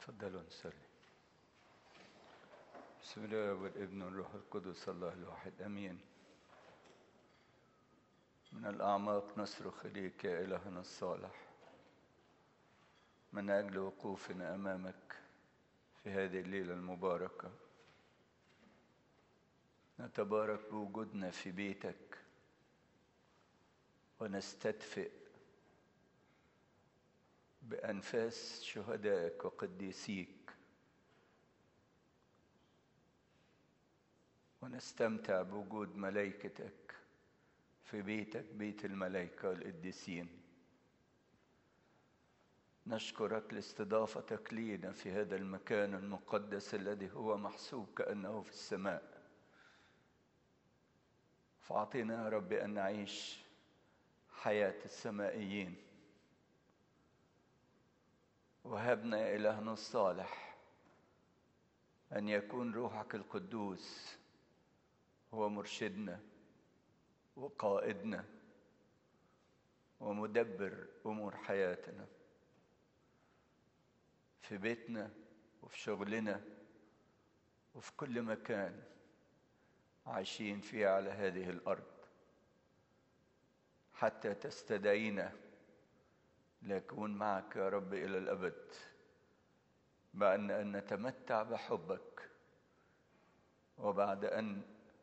تفضلوا نصلي بسم الله والابن والروح القدس الله الواحد امين من الاعماق نصرخ اليك يا الهنا الصالح من اجل وقوفنا امامك في هذه الليله المباركه نتبارك بوجودنا في بيتك ونستدفئ بأنفاس شهدائك وقديسيك ونستمتع بوجود ملائكتك في بيتك بيت الملائكة والقديسين نشكرك لاستضافتك لينا في هذا المكان المقدس الذي هو محسوب كأنه في السماء فأعطينا يا رب أن نعيش حياة السمائيين وهبنا يا إلهنا الصالح أن يكون روحك القدوس هو مرشدنا وقائدنا ومدبر أمور حياتنا في بيتنا وفي شغلنا وفي كل مكان عايشين فيه على هذه الأرض حتى تستدعينا لأكون معك يا رب إلى الأبد بعد أن نتمتع بحبك وبعد أن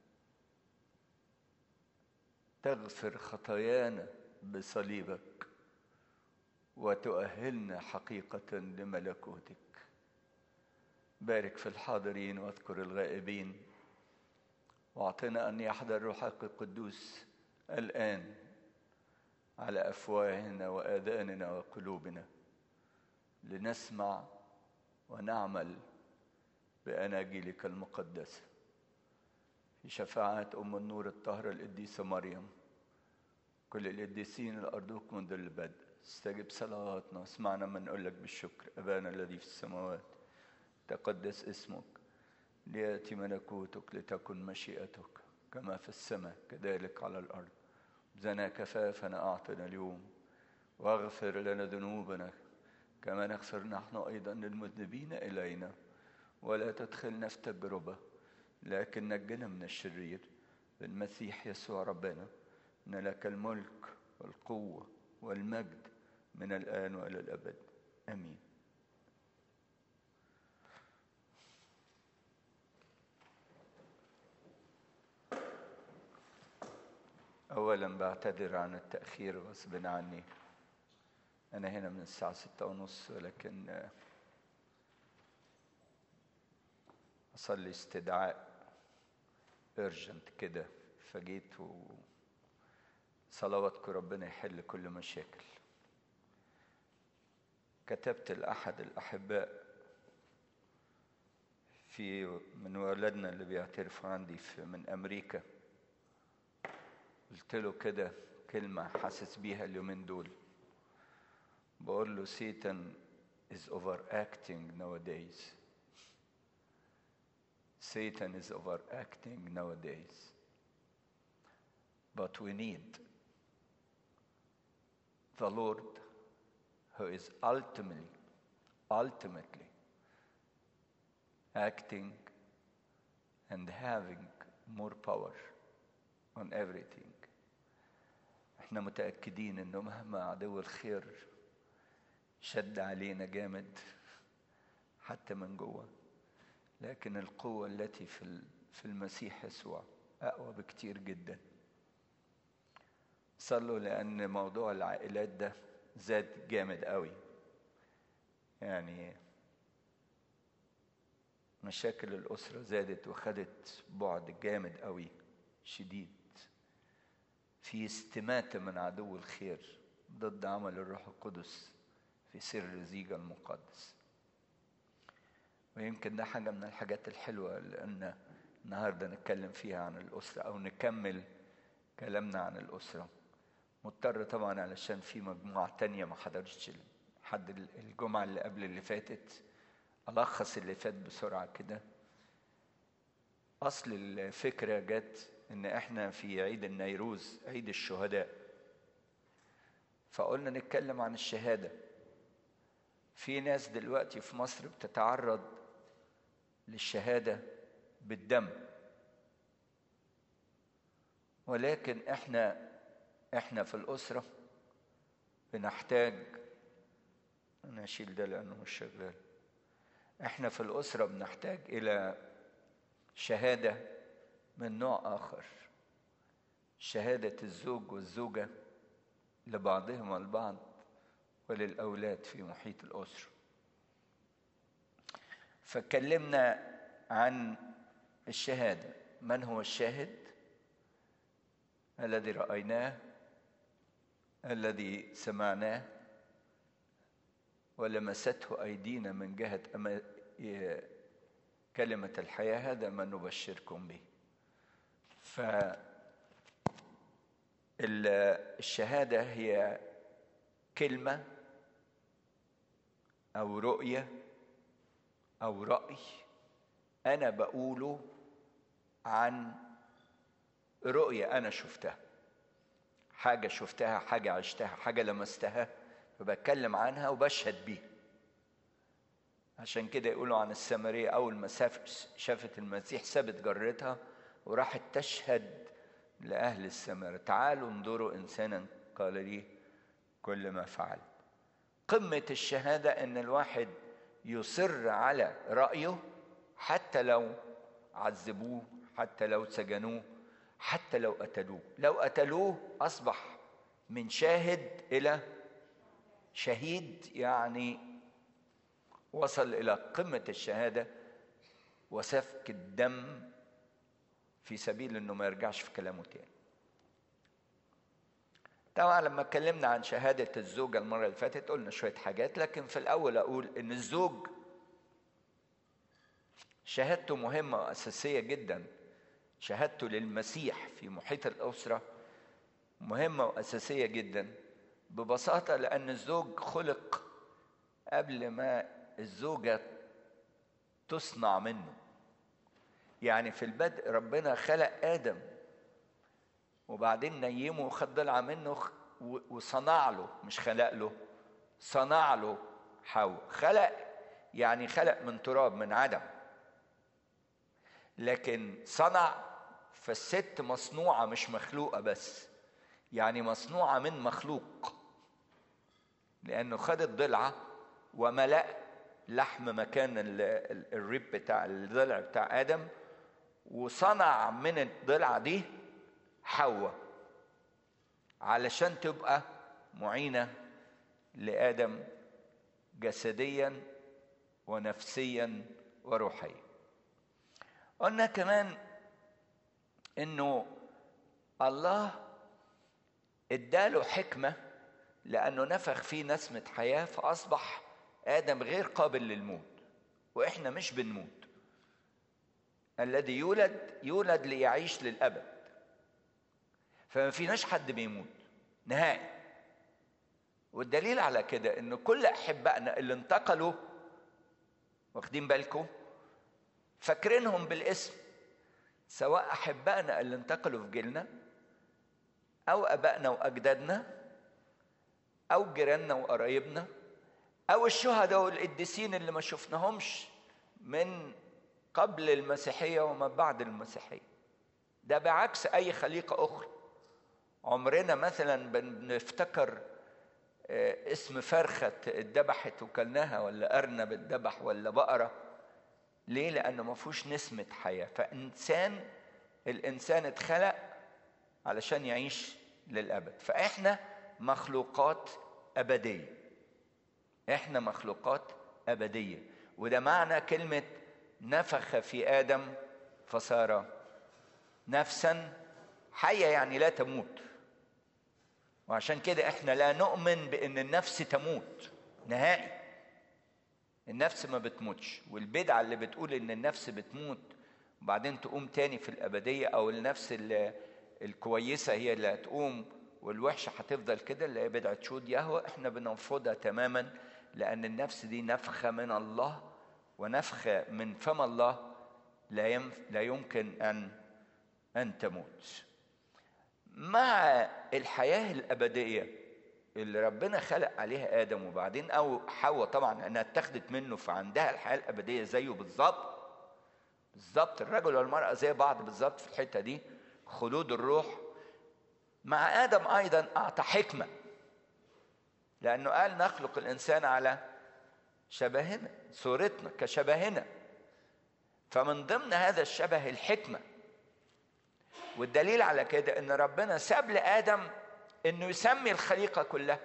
تغفر خطايانا بصليبك وتؤهلنا حقيقة لملكوتك بارك في الحاضرين واذكر الغائبين واعطنا أن يحضر روحك القدوس الآن على افواهنا واذاننا وقلوبنا لنسمع ونعمل باناجيلك المقدسه في شفاعات ام النور الطاهره القديسه مريم كل القديسين الارجوك منذ البدء استجب صلواتنا واسمعنا من نقول لك بالشكر ابانا الذي في السماوات تقدس اسمك لياتي ملكوتك لتكن مشيئتك كما في السماء كذلك على الارض زنا كفافنا أعطنا اليوم واغفر لنا ذنوبنا كما نغفر نحن أيضا للمذنبين إلينا ولا تدخلنا في تجربة لكن نجنا من الشرير بالمسيح يسوع ربنا إن لك الملك والقوة والمجد من الآن وإلى الأبد آمين أولا بعتذر عن التأخير غصب عني أنا هنا من الساعة ستة ونص ولكن أصلي استدعاء urgent كده فجيت وصلواتكم ربنا يحل كل مشاكل كتبت لأحد الأحباء في من ولادنا اللي بيعترفوا عندي في من أمريكا قلت له كده كلمة حاسس بيها اليومين دول بقول له Satan is overacting nowadays Satan is overacting nowadays but we need the Lord who is ultimately ultimately acting and having more power on everything احنا متأكدين انه مهما عدو الخير شد علينا جامد حتى من جوه لكن القوة التي في في المسيح يسوع أقوى بكتير جدا صلوا لأن موضوع العائلات ده زاد جامد قوي يعني مشاكل الأسرة زادت وخدت بعد جامد قوي شديد في استماتة من عدو الخير ضد عمل الروح القدس في سر زيجة المقدس ويمكن ده حاجة من الحاجات الحلوة لأن النهاردة نتكلم فيها عن الأسرة أو نكمل كلامنا عن الأسرة مضطر طبعا علشان في مجموعة تانية ما حضرتش حد الجمعة اللي قبل اللي فاتت ألخص اللي فات بسرعة كده أصل الفكرة جت ان احنا في عيد النيروز عيد الشهداء فقلنا نتكلم عن الشهاده في ناس دلوقتي في مصر بتتعرض للشهاده بالدم ولكن احنا احنا في الاسره بنحتاج انا اشيل ده لانه مش شغال احنا في الاسره بنحتاج الى شهاده من نوع اخر شهاده الزوج والزوجه لبعضهما البعض وللاولاد في محيط الاسره فاتكلمنا عن الشهاده من هو الشاهد الذي رايناه الذي سمعناه ولمسته ايدينا من جهه أما كلمه الحياه هذا ما نبشركم به ف الشهاده هي كلمه او رؤيه او راي انا بقوله عن رؤيه انا شفتها حاجه شفتها حاجه عشتها حاجه لمستها فبتكلم عنها وبشهد بيها عشان كده يقولوا عن السامريه اول ما شافت المسيح سابت جرتها وراحت تشهد لاهل السامره تعالوا انظروا انسانا قال لي كل ما فعل قمه الشهاده ان الواحد يصر على رايه حتى لو عذبوه حتى لو سجنوه حتى لو قتلوه لو قتلوه اصبح من شاهد الى شهيد يعني وصل الى قمه الشهاده وسفك الدم في سبيل انه ما يرجعش في كلامه تاني طبعا لما اتكلمنا عن شهادة الزوجة المرة اللي فاتت قلنا شوية حاجات لكن في الأول أقول إن الزوج شهادته مهمة وأساسية جدا شهادته للمسيح في محيط الأسرة مهمة وأساسية جدا ببساطة لأن الزوج خلق قبل ما الزوجة تصنع منه يعني في البدء ربنا خلق آدم وبعدين نيمه وخد ضلعة منه وصنع له مش خلق له صنع له حواء خلق يعني خلق من تراب من عدم لكن صنع فالست مصنوعة مش مخلوقة بس يعني مصنوعة من مخلوق لأنه خد الضلعة وملأ لحم مكان الريب بتاع الضلع بتاع آدم وصنع من الضلعة دي حواء علشان تبقى معينة لآدم جسديا ونفسيا وروحيا قلنا كمان انه الله اداله حكمه لانه نفخ فيه نسمه حياه فاصبح ادم غير قابل للموت واحنا مش بنموت الذي يولد يولد ليعيش للابد فما فيناش حد بيموت نهائي والدليل على كده ان كل احبائنا اللي انتقلوا واخدين بالكم فاكرينهم بالاسم سواء احبائنا اللي انتقلوا في جيلنا او ابائنا واجدادنا او جيراننا وقرايبنا او الشهداء والقديسين اللي ما شفناهمش من قبل المسيحيه وما بعد المسيحيه ده بعكس اي خليقه اخرى عمرنا مثلا بنفتكر اسم فرخة اتذبحت وكلناها ولا أرنب اتذبح ولا بقرة ليه؟ لأنه ما فيهوش نسمة حياة فإنسان الإنسان اتخلق علشان يعيش للأبد فإحنا مخلوقات أبدية إحنا مخلوقات أبدية وده معنى كلمة نفخ في آدم فصار نفسا حية يعني لا تموت وعشان كده احنا لا نؤمن بان النفس تموت نهائي النفس ما بتموتش والبدعة اللي بتقول ان النفس بتموت وبعدين تقوم تاني في الأبدية أو النفس اللي الكويسة هي اللي هتقوم والوحشة هتفضل كده اللي هي بدعة شود يهوى احنا بنرفضها تماما لأن النفس دي نفخة من الله ونفخة من فم الله لا, يمف لا يمكن أن أن تموت مع الحياة الأبدية اللي ربنا خلق عليها ادم وبعدين او حواء طبعا انها اتخذت منه فعندها الحياه الابديه زيه بالظبط بالظبط الرجل والمراه زي بعض بالظبط في الحته دي خلود الروح مع ادم ايضا اعطى حكمه لانه قال نخلق الانسان على شبهنا صورتنا كشبهنا فمن ضمن هذا الشبه الحكمه والدليل على كده ان ربنا ساب لادم انه يسمي الخليقه كلها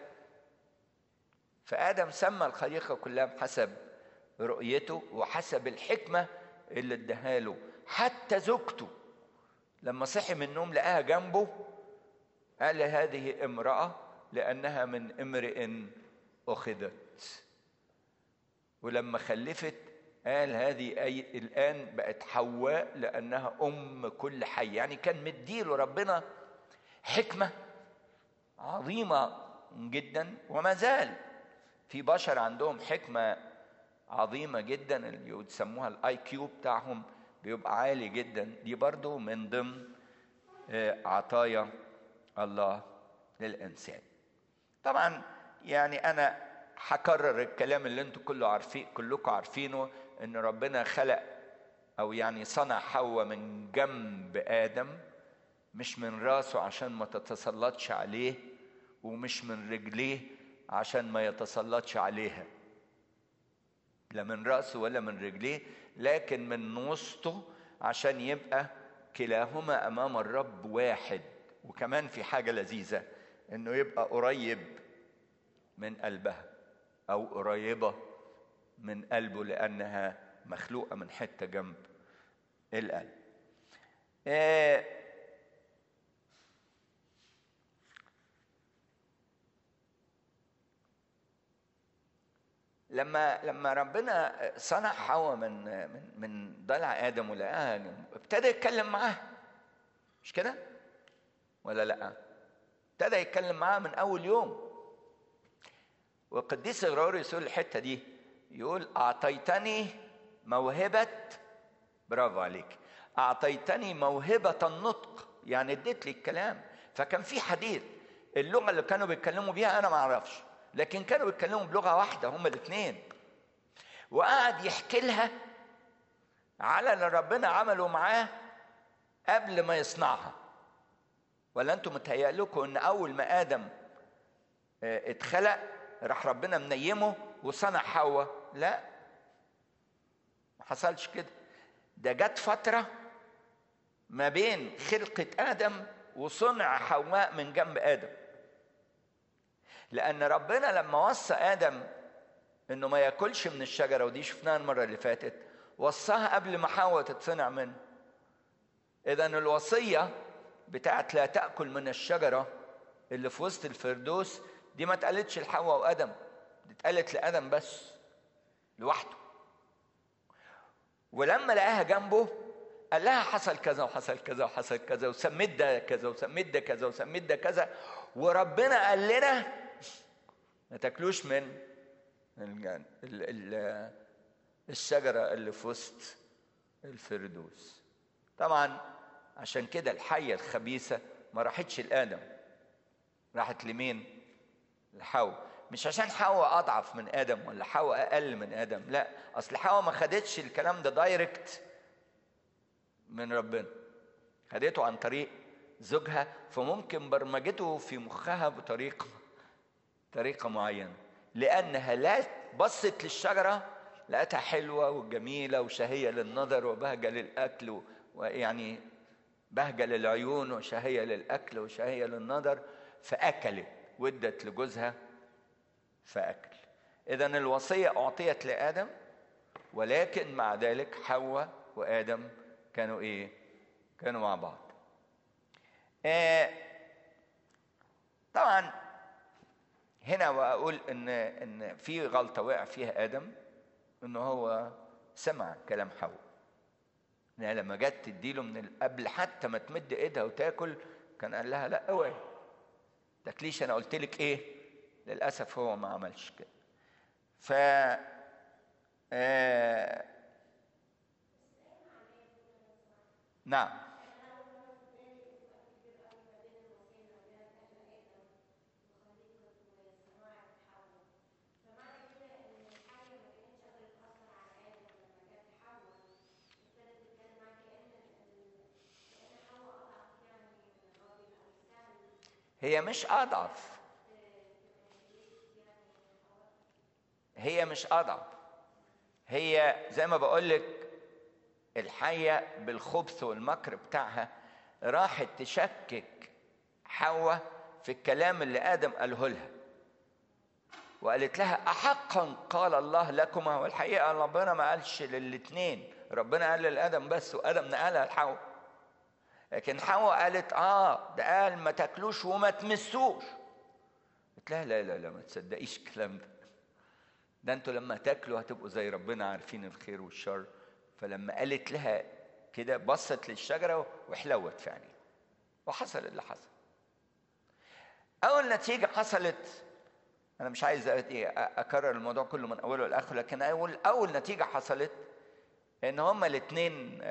فادم سمى الخليقه كلها بحسب رؤيته وحسب الحكمه اللي اداها له حتى زوجته لما صحي من النوم لقاها جنبه قال هذه امراه لانها من امرئ اخذت ولما خلفت قال هذه أي الآن بقت حواء لأنها أم كل حي يعني كان مديله ربنا حكمة عظيمة جدا وما زال في بشر عندهم حكمة عظيمة جدا اللي يسموها الاي كيو بتاعهم بيبقى عالي جدا دي برضو من ضمن عطايا الله للإنسان طبعا يعني أنا هكرر الكلام اللي انتوا كله عارفين كلكم عارفينه ان ربنا خلق او يعني صنع حواء من جنب ادم مش من راسه عشان ما تتسلطش عليه ومش من رجليه عشان ما يتسلطش عليها لا من راسه ولا من رجليه لكن من وسطه عشان يبقى كلاهما امام الرب واحد وكمان في حاجه لذيذه انه يبقى قريب من قلبها او قريبه من قلبه لانها مخلوقه من حته جنب القلب آه لما لما ربنا صنع حواء من من من ضلع ادم ولقاها ابتدى يتكلم معاها مش كده؟ ولا لا؟ ابتدى يتكلم معاها من اول يوم والقديس غروريوس يقول الحته دي يقول اعطيتني موهبه برافو عليك اعطيتني موهبه النطق يعني اديت لي الكلام فكان في حديث اللغه اللي كانوا بيتكلموا بيها انا ما اعرفش لكن كانوا بيتكلموا بلغه واحده هما الاثنين وقعد يحكي لها على اللي ربنا عمله معاه قبل ما يصنعها ولا انتم متهيألكم ان اول ما ادم اتخلق راح ربنا منيمه وصنع حواء لا ما حصلش كده ده جت فترة ما بين خلقة آدم وصنع حواء من جنب آدم لأن ربنا لما وصى آدم إنه ما ياكلش من الشجرة ودي شفناها المرة اللي فاتت وصاها قبل ما حواء تتصنع منه إذا الوصية بتاعت لا تأكل من الشجرة اللي في وسط الفردوس دي ما اتقالتش لحواء وادم دي اتقالت لادم بس لوحده ولما لقاها جنبه قال لها حصل كذا وحصل كذا وحصل كذا وسميت ده كذا وسميت ده كذا وسميت ده كذا وربنا قال لنا ما تاكلوش من الشجرة اللي في وسط الفردوس طبعا عشان كده الحية الخبيثة ما راحتش لآدم راحت لمين؟ لحواء مش عشان حواء اضعف من ادم ولا حواء اقل من ادم لا اصل حواء ما خدتش الكلام ده دايركت من ربنا خدته عن طريق زوجها فممكن برمجته في مخها بطريقه طريقه معينه لانها لا بصت للشجره لقتها حلوه وجميله وشهيه للنظر وبهجه للاكل ويعني بهجه للعيون وشهيه للاكل وشهيه للنظر فاكلت ودت لجوزها فأكل إذا الوصية أعطيت لآدم ولكن مع ذلك حواء وآدم كانوا إيه؟ كانوا مع بعض. آه طبعا هنا بقول إن إن في غلطة وقع فيها آدم إن هو سمع كلام حواء. إنها لما جت تديله من قبل حتى ما تمد إيدها وتاكل كان قال لها لا اوعي تاكليش انا قلت لك ايه للاسف هو ما عملش كده ف آه... نعم هي مش اضعف هي مش اضعف هي زي ما بقول لك الحيه بالخبث والمكر بتاعها راحت تشكك حواء في الكلام اللي ادم قاله لها وقالت لها احقا قال الله لكما والحقيقه ربنا ما قالش للاثنين ربنا قال لادم بس وادم نقلها لحواء لكن حواء قالت اه ده قال ما تاكلوش وما تمسوش قلت لها لا لا لا ما تصدقيش الكلام ده ده انتوا لما تاكلوا هتبقوا زي ربنا عارفين الخير والشر فلما قالت لها كده بصت للشجره وحلوت في عينيها وحصل اللي حصل اول نتيجه حصلت انا مش عايز اكرر الموضوع كله من اوله لاخره لكن اول اول نتيجه حصلت ان هما الاثنين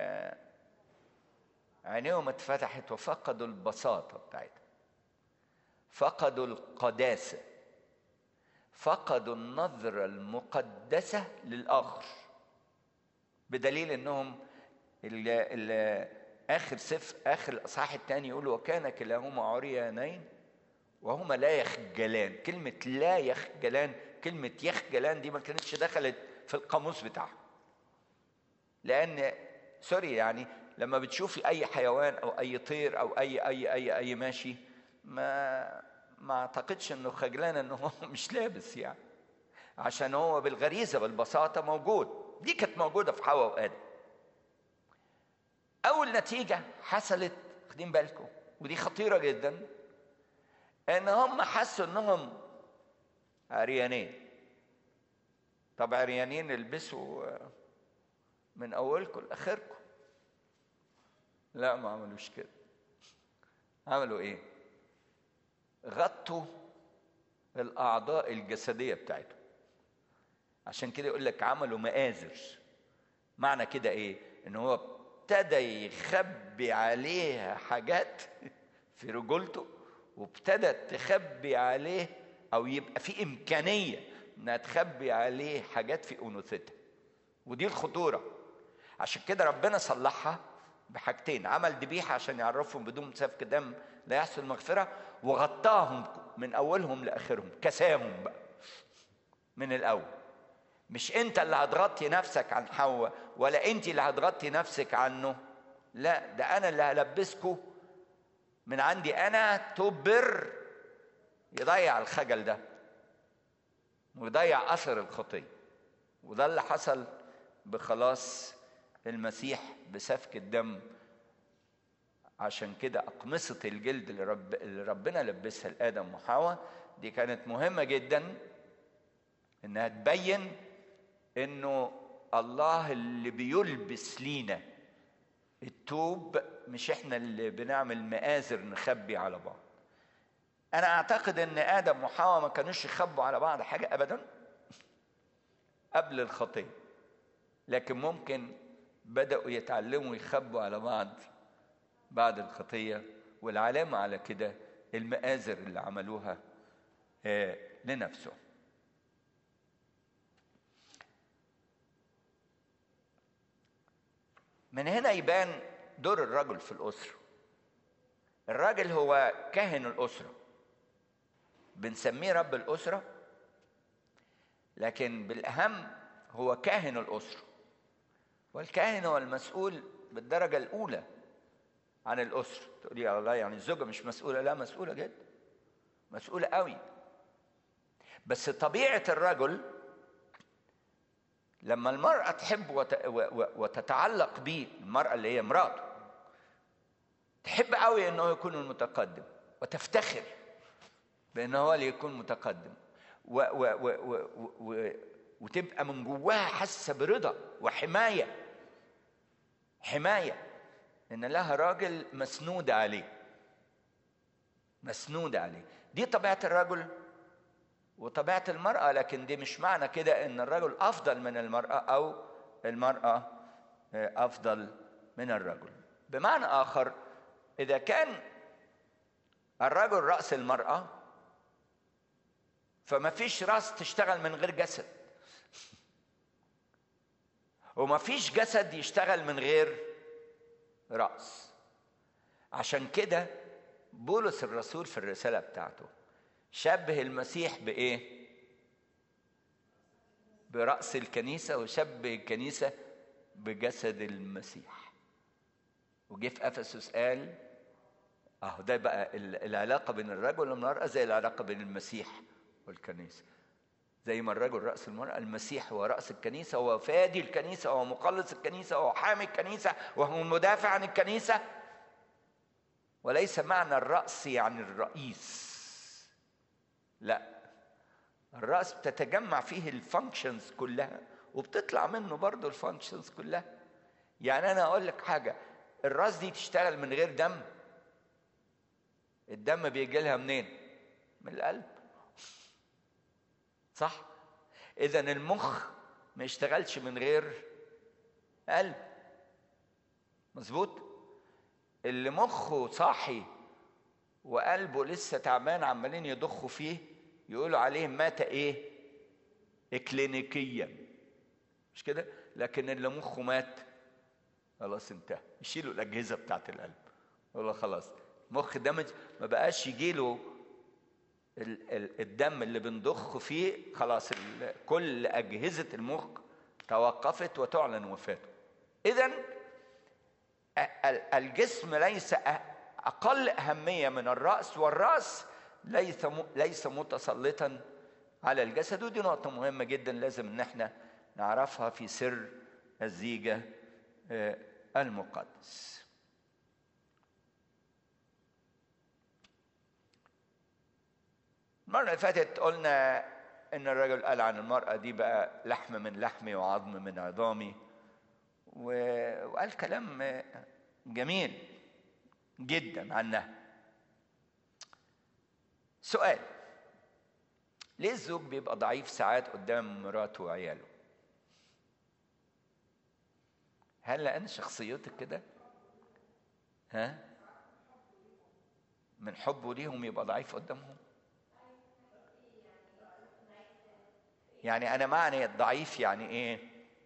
عينيهم اتفتحت وفقدوا البساطه بتاعتهم فقدوا القداسه فقدوا النظره المقدسه للاخر بدليل انهم ال ال اخر سفر اخر الاصحاح الثاني يقول وكان كلاهما عريانين وهما لا يخجلان كلمة لا يخجلان كلمة يخجلان دي ما كانتش دخلت في القاموس بتاعهم لأن سوري يعني لما بتشوفي أي حيوان أو أي طير أو أي أي أي أي ماشي ما ما أعتقدش إنه خجلان إنه هو مش لابس يعني عشان هو بالغريزة بالبساطة موجود دي كانت موجودة في حواء وآدم أول نتيجة حصلت واخدين بالكم ودي خطيرة جدا ان هم حسوا انهم عريانين طب عريانين البسوا من اولكم لاخركم لا ما عملوش كده عملوا ايه غطوا الاعضاء الجسديه بتاعتهم عشان كده يقول لك عملوا مآزر معنى كده ايه ان هو ابتدى يخبي عليها حاجات في رجولته وابتدت تخبي عليه او يبقى في امكانيه انها تخبي عليه حاجات في انوثتها ودي الخطوره عشان كده ربنا صلحها بحاجتين عمل ذبيحه عشان يعرفهم بدون سفك دم لا يحصل مغفره وغطاهم من اولهم لاخرهم كساهم بقى من الاول مش انت اللي هتغطي نفسك عن حواء ولا انت اللي هتغطي نفسك عنه لا ده انا اللي هلبسكم من عندي انا تبر يضيع الخجل ده ويضيع اثر الخطيه وده اللي حصل بخلاص المسيح بسفك الدم عشان كده أقمصة الجلد اللي, رب اللي ربنا لبسها لآدم وحواء دي كانت مهمة جدا إنها تبين إنه الله اللي بيلبس لينا التوب مش احنا اللي بنعمل مآزر نخبي على بعض انا اعتقد ان ادم وحواء ما كانوش يخبوا على بعض حاجه ابدا قبل الخطيه لكن ممكن بداوا يتعلموا يخبوا على بعض بعد الخطيه والعلامه على كده المآزر اللي عملوها لنفسه من هنا يبان دور الرجل في الأسرة الراجل هو كاهن الأسرة بنسميه رب الأسرة لكن بالأهم هو كاهن الأسرة والكاهن هو المسؤول بالدرجة الأولى عن الأسرة تقولي يا الله يعني الزوجة مش مسؤولة لا مسؤولة جدا مسؤولة قوي بس طبيعة الرجل لما المرأة تحب وت... وتتعلق بيه المرأة اللي هي مراته تحب قوي انه يكون المتقدم وتفتخر بانه هو اللي يكون متقدم و... و... و... و... و... وتبقى من جواها حاسه برضا وحمايه حمايه ان لها راجل مسنود عليه مسنود عليه دي طبيعه الرجل وطبيعه المراه لكن دي مش معنى كده ان الرجل افضل من المراه او المراه افضل من الرجل بمعنى اخر اذا كان الرجل راس المراه فما فيش راس تشتغل من غير جسد وما فيش جسد يشتغل من غير راس عشان كده بولس الرسول في الرسالة بتاعته شبه المسيح بإيه؟ برأس الكنيسة وشبه الكنيسة بجسد المسيح وجه في أفسس قال أهو ده بقى العلاقة بين الرجل والمرأة زي العلاقة بين المسيح والكنيسة زي ما الرجل رأس المرأة المسيح هو رأس الكنيسة هو فادي الكنيسة هو مخلص الكنيسة هو حامي الكنيسة وهو المدافع عن الكنيسة وليس معنى الرأس يعني الرئيس لا الرأس بتتجمع فيه الفانكشنز كلها وبتطلع منه برضو الفانكشنز كلها يعني أنا أقول لك حاجة الرأس دي تشتغل من غير دم الدم بيجي لها منين؟ من القلب صح؟ إذا المخ ما يشتغلش من غير قلب مظبوط؟ اللي مخه صاحي وقلبه لسه تعبان عمالين يضخوا فيه يقولوا عليه مات ايه اكلينيكيا مش كده لكن اللي مخه مات خلاص انتهى يشيلوا الاجهزه بتاعت القلب يقول خلاص مخ دمج ما بقاش يجيله الدم اللي بنضخ فيه خلاص كل اجهزه المخ توقفت وتعلن وفاته اذا الجسم ليس اقل اهميه من الراس والراس ليس ليس متسلطا على الجسد ودي نقطه مهمه جدا لازم ان احنا نعرفها في سر الزيجه المقدس المره اللي فاتت قلنا ان الرجل قال عن المراه دي بقى لحم من لحمي وعظم من عظامي وقال كلام جميل جدا عنها سؤال ليه الزوج بيبقى ضعيف ساعات قدام مراته وعياله هل لان شخصيتك كده ها من حبه ليهم يبقى ضعيف قدامهم يعني انا معنى الضعيف يعني ايه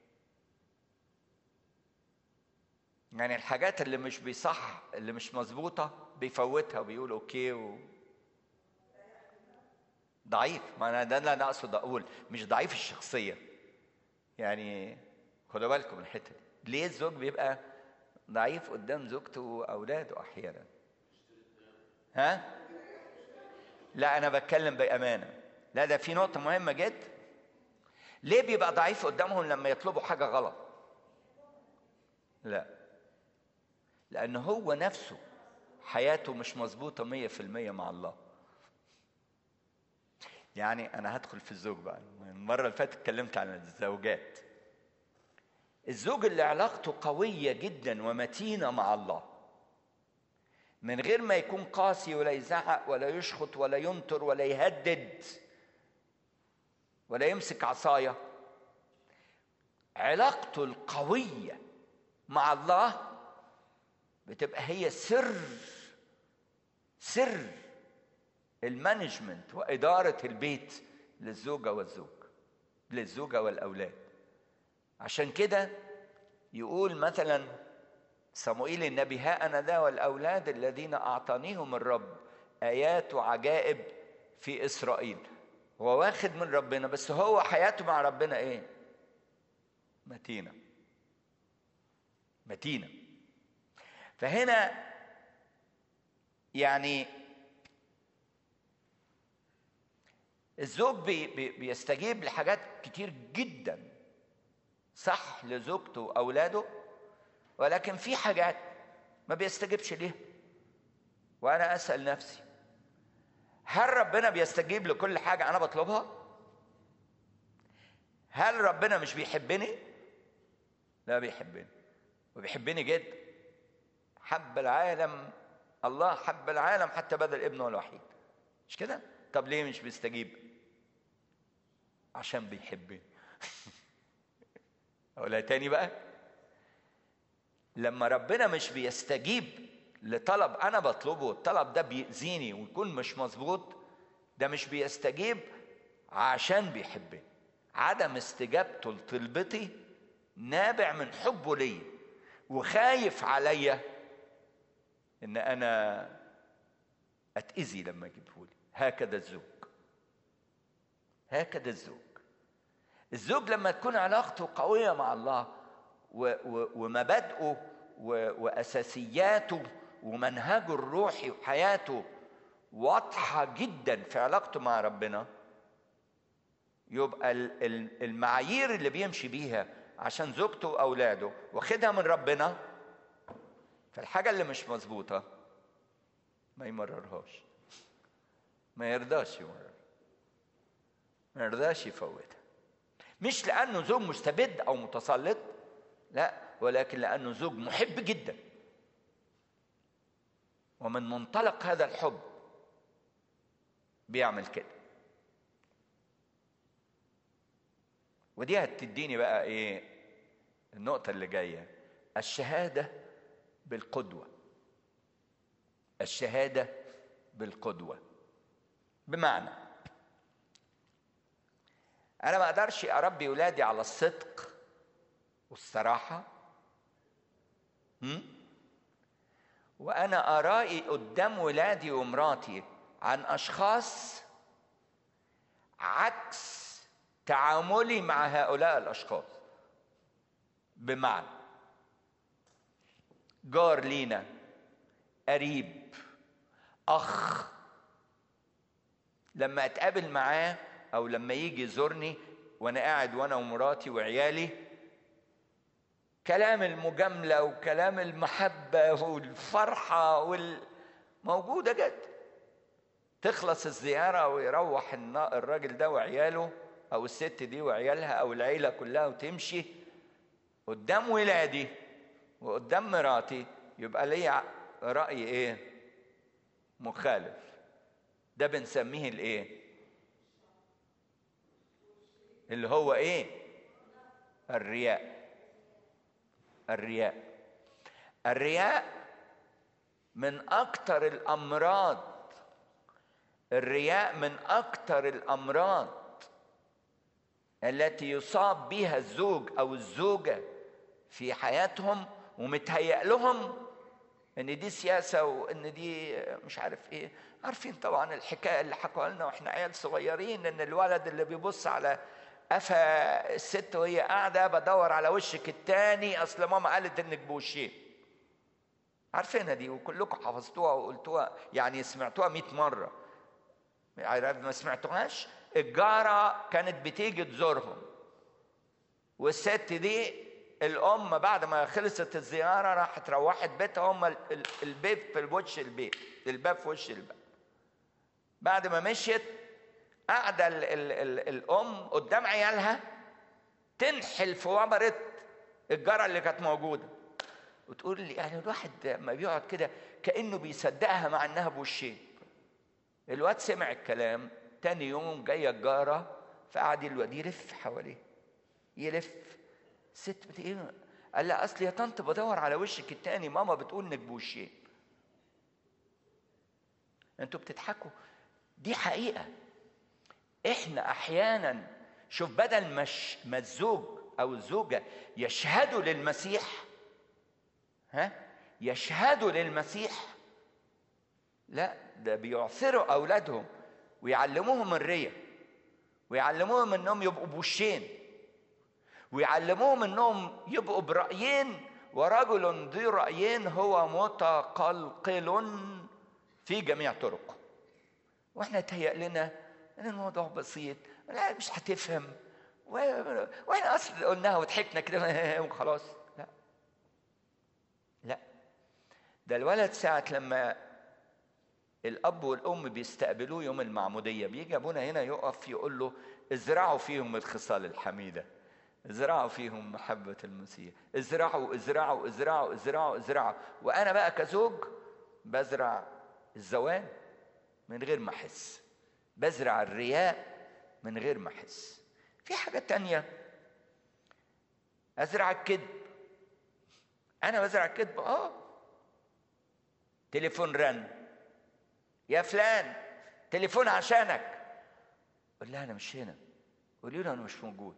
يعني الحاجات اللي مش بيصح اللي مش مظبوطة بيفوتها وبيقول اوكي و... ضعيف ما انا ده اللي انا اقصد اقول مش ضعيف الشخصية يعني خدوا بالكم من الحتة دي ليه الزوج بيبقى ضعيف قدام زوجته واولاده احيانا ها لا انا بتكلم بامانه لا ده في نقطه مهمه جدا ليه بيبقى ضعيف قدامهم لما يطلبوا حاجه غلط لا لأن هو نفسه حياته مش مظبوطة مية في المية مع الله يعني أنا هدخل في الزوج بقى المرة اللي فاتت اتكلمت عن الزوجات الزوج اللي علاقته قوية جدا ومتينة مع الله من غير ما يكون قاسي ولا يزعق ولا يشخط ولا ينطر ولا يهدد ولا يمسك عصاية علاقته القوية مع الله بتبقى هي سر سر المانجمنت وإدارة البيت للزوجة والزوج للزوجة والأولاد عشان كده يقول مثلا صموئيل النبي ها أنا ذا والأولاد الذين أعطانيهم الرب آيات وعجائب في إسرائيل هو واخد من ربنا بس هو حياته مع ربنا إيه؟ متينة متينة فهنا يعني الزوج بي بي بيستجيب لحاجات كتير جدا صح لزوجته واولاده ولكن في حاجات ما بيستجيبش ليها وانا اسال نفسي هل ربنا بيستجيب لكل حاجه انا بطلبها هل ربنا مش بيحبني لا بيحبني وبيحبني جدا حب العالم الله حب العالم حتى بذل ابنه الوحيد مش كده طب ليه مش بيستجيب عشان بيحبني اقولها تاني بقى لما ربنا مش بيستجيب لطلب انا بطلبه الطلب ده بيأذيني ويكون مش مظبوط ده مش بيستجيب عشان بيحبني عدم استجابته لطلبتي نابع من حبه ليا وخايف عليا ان انا اتاذي لما اجيبهولي هكذا الزوج هكذا الزوج الزوج لما تكون علاقته قويه مع الله و- و- ومبادئه و- واساسياته ومنهجه الروحي وحياته واضحه جدا في علاقته مع ربنا يبقى ال- ال- المعايير اللي بيمشي بيها عشان زوجته واولاده واخدها من ربنا فالحاجه اللي مش مظبوطه ما يمررهاش ما يرضاش يمرر ما يرضاش يفوتها مش لانه زوج مستبد او متسلط لا ولكن لانه زوج محب جدا ومن منطلق هذا الحب بيعمل كده ودي هتديني بقى ايه النقطة اللي جاية الشهادة بالقدوة الشهادة بالقدوة بمعنى أنا ما أقدرش أربي ولادي على الصدق والصراحة هم؟ وأنا أرائي قدام ولادي ومراتي عن أشخاص عكس تعاملي مع هؤلاء الاشخاص بمعنى جار لينا قريب اخ لما اتقابل معاه او لما يجي يزورني وانا قاعد وانا ومراتي وعيالي كلام المجامله وكلام المحبه والفرحه وال... موجوده جد تخلص الزياره ويروح النا- الراجل ده وعياله او الست دي وعيالها او العيله كلها وتمشي قدام ولادي وقدام مراتي يبقى ليا راي ايه مخالف ده بنسميه الايه اللي هو ايه الرياء الرياء الرياء من اكتر الامراض الرياء من اكتر الامراض التي يصاب بها الزوج او الزوجه في حياتهم ومتهيأ لهم ان دي سياسه وان دي مش عارف ايه عارفين طبعا الحكايه اللي حكوها لنا واحنا عيال صغيرين ان الولد اللي بيبص على قفا الست وهي قاعده بدور على وشك التاني اصل ماما قالت انك بوشين عارفينها دي وكلكم حفظتوها وقلتوها يعني سمعتوها 100 مره ما سمعتوهاش الجارة كانت بتيجي تزورهم والست دي الأم بعد ما خلصت الزيارة راحت روحت بيتها هم ال- ال- البيب في وش البيت الباب في وش الباب بعد ما مشيت قاعدة ال ال ال الأم قدام عيالها تنحل في وبرة الجارة اللي كانت موجودة وتقول لي يعني الواحد لما بيقعد كده كأنه بيصدقها مع إنها بوشين الواد سمع الكلام تاني يوم جايه الجاره فقعد الواد يلف حواليه يلف الست بت ايه قال لها اصل يا طنط بدور على وشك التاني ماما بتقول انك بوشين انتوا بتضحكوا دي حقيقه احنا احيانا شوف بدل مش ما الزوج او الزوجه يشهدوا للمسيح ها يشهدوا للمسيح لا ده بيعثروا اولادهم ويعلموهم الرية ويعلموهم انهم يبقوا بوشين ويعلموهم انهم يبقوا برأيين ورجل ذي رأيين هو متقلقل في جميع طرقه واحنا تهيأ لنا ان الموضوع بسيط لا مش هتفهم و- واحنا اصلا قلناها وضحكنا كده وخلاص لا لا ده الولد ساعة لما الاب والام بيستقبلوه يوم المعموديه بيجي ابونا هنا يقف يقول له ازرعوا فيهم الخصال الحميده ازرعوا فيهم محبه المسيح ازرعوا ازرعوا ازرعوا ازرعوا ازرعوا وانا بقى كزوج بزرع الزوال من غير ما احس بزرع الرياء من غير ما احس في حاجه تانية ازرع الكذب انا بزرع الكذب اه تليفون رن يا فلان تليفون عشانك قول لها انا مش هنا قولي له انا مش موجود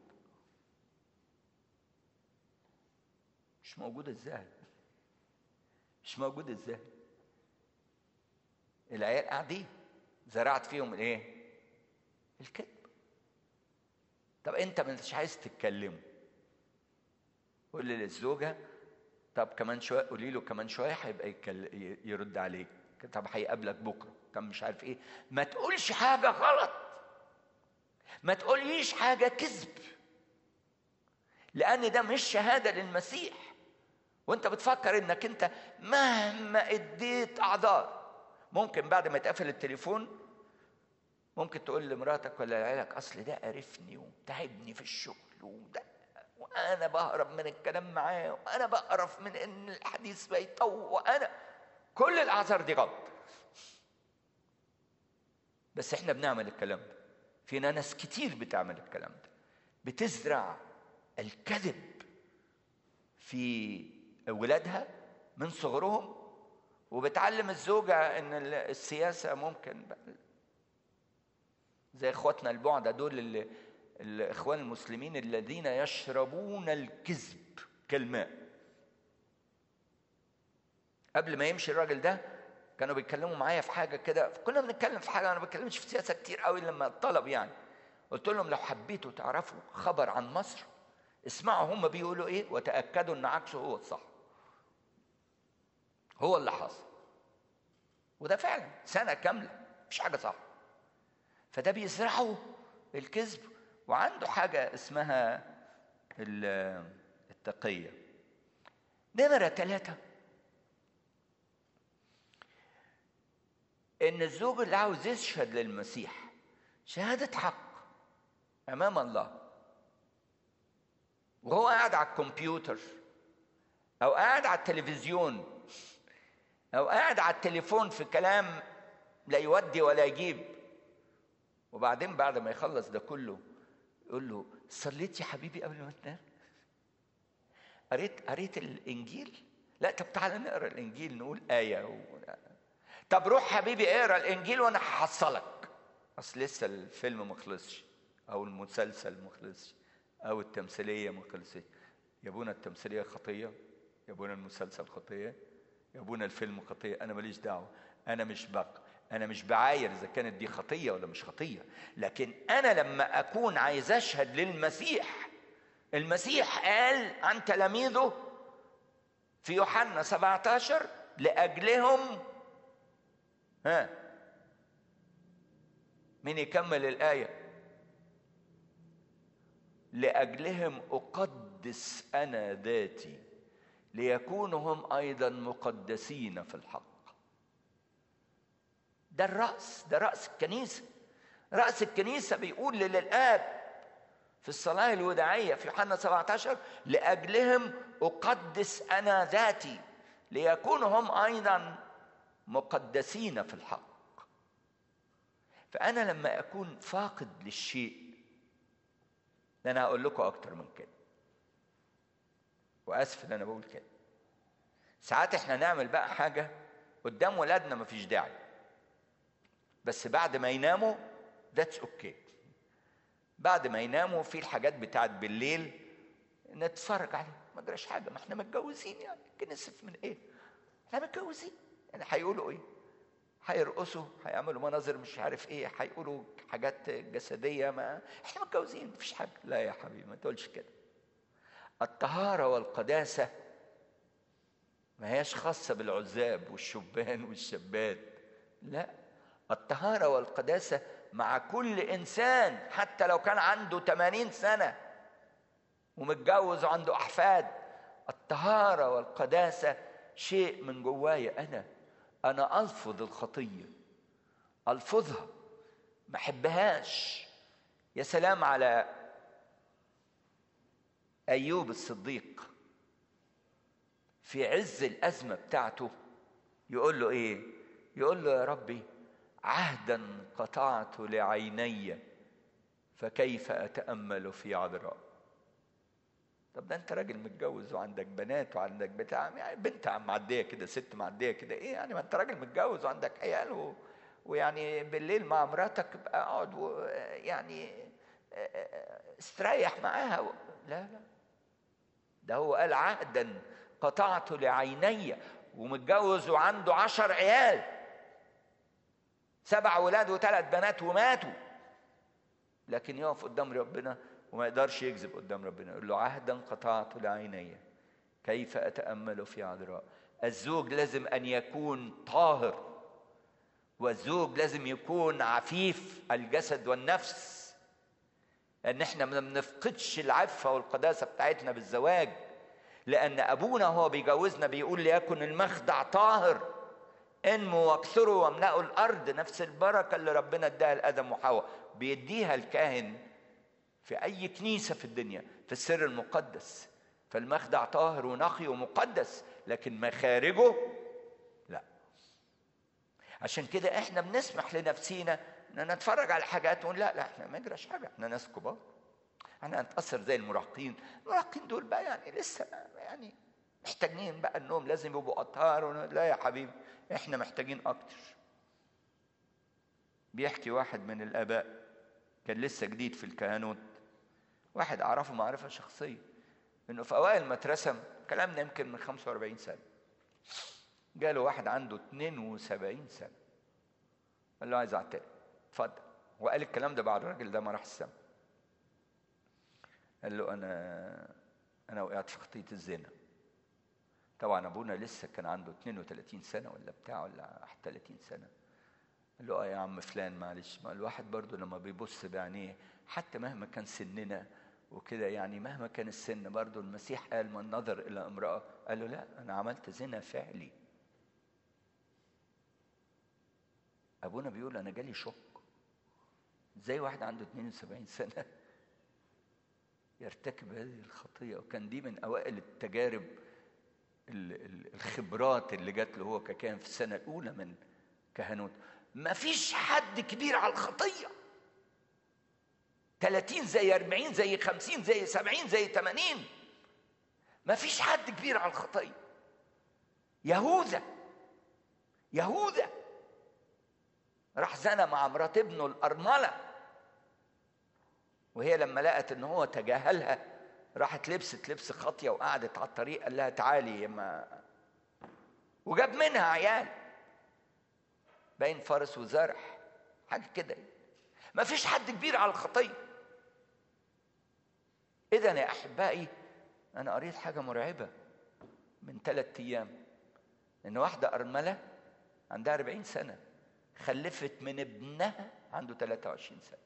مش موجود ازاي مش موجود ازاي العيال قاعدين زرعت فيهم الايه الكذب طب انت مش عايز تتكلموا قول للزوجه طب كمان شويه قولي له كمان شويه هيبقى يتكل... يرد عليك طب هيقابلك بكره طب مش عارف ايه ما تقولش حاجه غلط ما تقوليش حاجه كذب لان ده مش شهاده للمسيح وانت بتفكر انك انت مهما اديت اعذار ممكن بعد ما يتقفل التليفون ممكن تقول لمراتك ولا لعيالك اصل ده قرفني وتعبني في الشغل وده وانا بهرب من الكلام معاه وانا بقرف من ان الحديث بيطول وانا كل الاعذار دي غلط بس احنا بنعمل الكلام ده فينا ناس كتير بتعمل الكلام ده بتزرع الكذب في ولادها من صغرهم وبتعلم الزوجة ان السياسة ممكن زي اخواتنا البعدة دول اللي الاخوان المسلمين الذين يشربون الكذب كالماء قبل ما يمشي الراجل ده كانوا بيتكلموا معايا في حاجه كده كنا بنتكلم في حاجه انا ما بتكلمش في سياسه كتير قوي لما طلب يعني قلت لهم لو حبيتوا تعرفوا خبر عن مصر اسمعوا هم بيقولوا ايه وتاكدوا ان عكسه هو الصح هو اللي حصل وده فعلا سنه كامله مش حاجه صح فده بيزرعوا الكذب وعنده حاجه اسمها التقيه نمره ثلاثه ان الزوج اللي عاوز يشهد للمسيح شهاده حق امام الله وهو قاعد على الكمبيوتر او قاعد على التلفزيون او قاعد على التليفون في كلام لا يودي ولا يجيب وبعدين بعد ما يخلص ده كله يقول له صليت يا حبيبي قبل ما تنام قريت قريت الانجيل لا طب تعالى نقرا الانجيل نقول ايه و... طب روح حبيبي اقرا الانجيل وانا هحصلك اصل لسه الفيلم ما خلصش او المسلسل ما خلصش او التمثيليه ما خلصتش يا ابونا التمثيليه خطيه يا ابونا المسلسل خطيه يا ابونا الفيلم خطيه انا ماليش دعوه انا مش بق انا مش بعاير اذا كانت دي خطيه ولا مش خطيه لكن انا لما اكون عايز اشهد للمسيح المسيح قال عن تلاميذه في يوحنا 17 لاجلهم ها مين يكمل الآية لأجلهم أقدس أنا ذاتي ليكونوا هم أيضا مقدسين في الحق ده الرأس ده رأس الكنيسة رأس الكنيسة بيقول للآب في الصلاة الوداعية في يوحنا 17 لأجلهم أقدس أنا ذاتي ليكونوا هم أيضا مقدسين في الحق فأنا لما أكون فاقد للشيء ده أنا هقول لكم أكتر من كده وأسف إن أنا بقول كده ساعات إحنا نعمل بقى حاجة قدام ولادنا مفيش داعي بس بعد ما يناموا ذاتس اوكي okay. بعد ما يناموا في الحاجات بتاعت بالليل نتفرج عليها ما جراش حاجه ما احنا متجوزين يعني كنسف من ايه احنا متجوزين يعني هيقولوا ايه هيرقصوا هيعملوا مناظر مش عارف ايه هيقولوا حاجات جسديه ما احنا متجوزين مفيش حاجه لا يا حبيبي ما تقولش كده الطهاره والقداسه ما هياش خاصه بالعزاب والشبان والشابات لا الطهاره والقداسه مع كل انسان حتى لو كان عنده 80 سنه ومتجوز وعنده احفاد الطهاره والقداسه شيء من جوايا انا انا الفظ الخطيه الفظها ما احبهاش يا سلام على ايوب الصديق في عز الازمه بتاعته يقول له ايه يقول له يا ربي عهدا قطعت لعيني فكيف اتامل في عذراء طب ده انت راجل متجوز وعندك بنات وعندك بتاع يعني بنت معديه كده ست معديه كده ايه يعني ما انت راجل متجوز وعندك عيال و... ويعني بالليل مع مراتك ابقى اقعد و... يعني استريح معاها و... لا لا ده هو قال عهدا قطعت لعيني ومتجوز وعنده عشر عيال سبع ولاد وثلاث بنات وماتوا لكن يقف قدام ربنا وما يقدرش يكذب قدام ربنا يقول له عهدا قطعت لعيني كيف اتامل في عذراء الزوج لازم ان يكون طاهر والزوج لازم يكون عفيف الجسد والنفس ان احنا ما بنفقدش العفه والقداسه بتاعتنا بالزواج لان ابونا هو بيجوزنا بيقول ليكن المخدع طاهر انموا واكثروا واملأوا الارض نفس البركه اللي ربنا اداها لادم وحواء بيديها الكاهن في اي كنيسه في الدنيا في السر المقدس فالمخدع طاهر ونقي ومقدس لكن مخارجه لا عشان كده احنا بنسمح لنفسينا ان نتفرج على حاجات ونقول لا لا احنا ما يجراش حاجه احنا ناس كبار احنا هنتاثر زي المراهقين المراهقين دول بقى يعني لسه يعني محتاجين بقى النوم لازم يبقوا اطهار لا يا حبيبي احنا محتاجين اكتر بيحكي واحد من الاباء كان لسه جديد في الكهنوت واحد اعرفه معرفه شخصيه انه في اوائل ما اترسم كلامنا يمكن من 45 سنه جاله واحد عنده 72 سنه قال له عايز اعترف اتفضل وقال الكلام ده بعد الراجل ده ما راح السما قال له انا انا وقعت في خطيه الزنا طبعا ابونا لسه كان عنده 32 سنه ولا بتاع ولا 30 سنه قال له اه يا عم فلان معلش ما الواحد برضه لما بيبص بعينيه حتى مهما كان سننا وكده يعني مهما كان السن برضه المسيح قال من نظر الى امراه قال له لا انا عملت زنا فعلي ابونا بيقول انا جالي شوك ازاي واحد عنده 72 سنه يرتكب هذه الخطيه وكان دي من اوائل التجارب الخبرات اللي جات له هو ككاهن في السنه الاولى من كهنوت ما فيش حد كبير على الخطيه 30 زي 40 زي 50 زي 70 زي 80 ما فيش حد كبير على الخطيه يهوذا يهوذا راح زنى مع مرات ابنه الارمله وهي لما لقت ان هو تجاهلها راحت لبست لبس خاطيه وقعدت على الطريق قال لها تعالي يا ما وجاب منها عيال باين فارس وزرح حاجه كده ما فيش حد كبير على الخطيه اذا يا احبائي انا قريت حاجه مرعبه من ثلاث ايام ان واحده ارمله عندها 40 سنه خلفت من ابنها عنده 23 سنه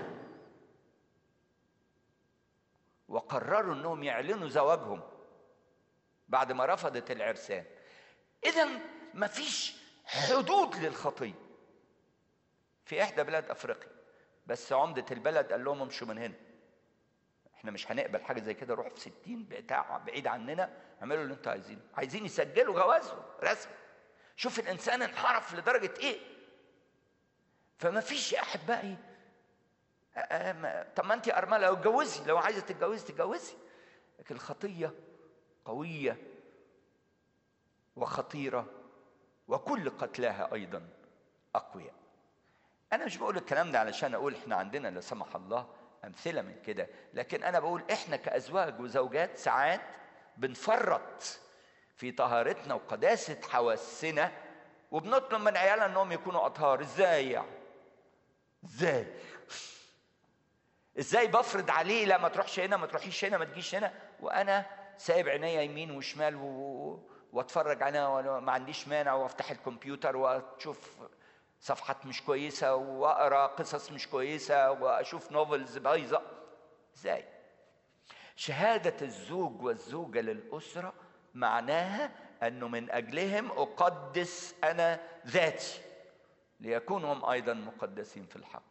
وقرروا انهم يعلنوا زواجهم بعد ما رفضت العرسان اذا مفيش حدود للخطيه في احدى بلاد افريقيا بس عمدة البلد قال لهم امشوا من هنا احنا مش هنقبل حاجه زي كده روحوا في 60 بتاع بعيد عننا اعملوا اللي انتوا عايزينه عايزين يسجلوا جوازهم رسمي شوف الانسان انحرف لدرجه ايه فما فيش يا احبائي طب ما انت ارمله لو اتجوزي لو عايزه تتجوزي تتجوزي لكن الخطيه قويه وخطيره وكل قتلاها ايضا اقوياء انا مش بقول الكلام ده علشان اقول احنا عندنا لا سمح الله امثله من كده لكن انا بقول احنا كازواج وزوجات ساعات بنفرط في طهارتنا وقداسه حواسنا وبنطلب من عيالنا انهم يكونوا اطهار ازاي يعني ازاي ازاي بفرض عليه لا ما تروحش هنا ما تروحيش هنا ما تجيش هنا وانا سايب عينيا يمين وشمال و... واتفرج انا وانا ما عنديش مانع وافتح الكمبيوتر واشوف صفحات مش كويسه واقرا قصص مش كويسه واشوف نوفلز بايظه ازاي شهاده الزوج والزوجه للاسره معناها انه من اجلهم اقدس انا ذاتي ليكونوا هم ايضا مقدسين في الحق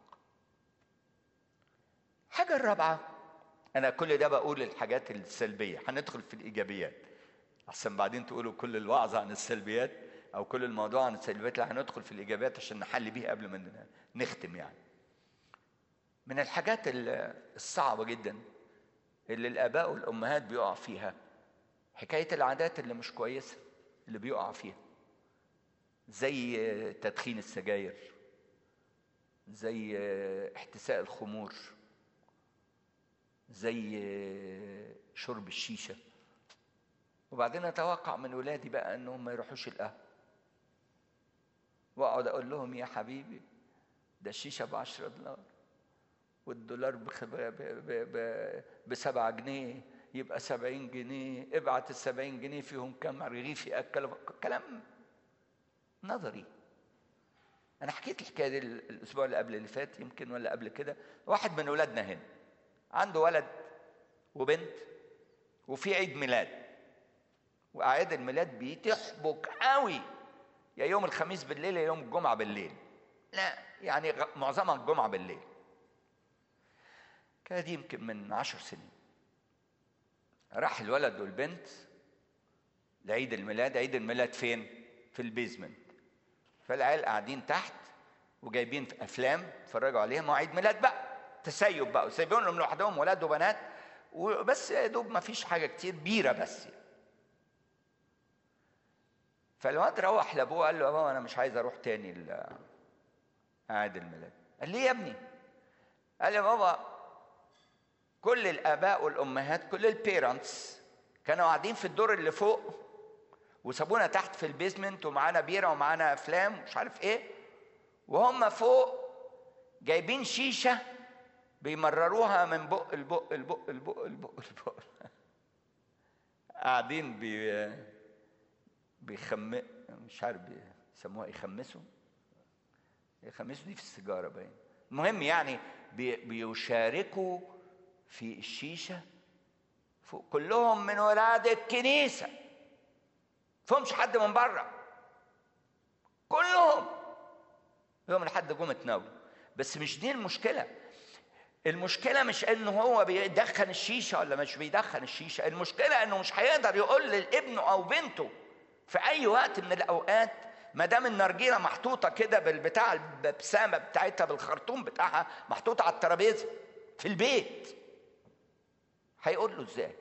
الحاجة الرابعة أنا كل ده بقول الحاجات السلبية هندخل في الإيجابيات أحسن بعدين تقولوا كل الوعظ عن السلبيات أو كل الموضوع عن السلبيات لا هندخل في الإيجابيات عشان نحل بيها قبل ما نختم يعني من الحاجات الصعبة جدا اللي الآباء والأمهات بيقع فيها حكاية العادات اللي مش كويسة اللي بيقع فيها زي تدخين السجاير زي احتساء الخمور زي شرب الشيشة وبعدين أتوقع من ولادي بقى أنهم ما يروحوش القهوة وأقعد أقول لهم يا حبيبي ده الشيشة بعشرة دولار والدولار بخ... ب... ب... ب... بسبعة جنيه يبقى سبعين جنيه ابعت السبعين جنيه فيهم كم رغيف يأكل كلام نظري أنا حكيت الحكاية دي الأسبوع اللي قبل اللي فات يمكن ولا قبل كده واحد من أولادنا هنا عنده ولد وبنت وفي عيد ميلاد وأعياد الميلاد بتحبك قوي يا يوم الخميس بالليل يا يوم الجمعة بالليل لا يعني معظمها الجمعة بالليل كانت يمكن من عشر سنين راح الولد والبنت لعيد الميلاد عيد الميلاد فين في البيزمنت فالعيال قاعدين تحت وجايبين افلام اتفرجوا عليها ما عيد ميلاد بقى تسيب بقى وسايبينهم لوحدهم ولاد وبنات وبس يا دوب ما فيش حاجه كتير بيره بس فالواد روح لابوه قال له يا بابا انا مش عايز اروح تاني عيد الميلاد قال ليه يا ابني قال يا بابا كل الاباء والامهات كل البيرنتس كانوا قاعدين في الدور اللي فوق وسابونا تحت في البيزمنت ومعانا بيره ومعانا افلام ومش عارف ايه وهم فوق جايبين شيشه بيمرروها من بق البق البق البق البق البق قاعدين بي بيخم مش عارف بيسموها يخمسوا يخمسوا دي في السيجاره باين المهم يعني بي بيشاركوا في الشيشه فوق كلهم من ولاد الكنيسه فهمش حد من بره كلهم يوم لحد جم اتناولوا بس مش دي المشكله المشكله مش انه هو بيدخن الشيشه ولا مش بيدخن الشيشه المشكله انه مش هيقدر يقول لابنه او بنته في اي وقت من الاوقات ما دام النرجيله محطوطه كده بالبتاع الابتسامه بتاعتها بالخرطوم بتاعها محطوطه على الترابيزه في البيت هيقول له ازاي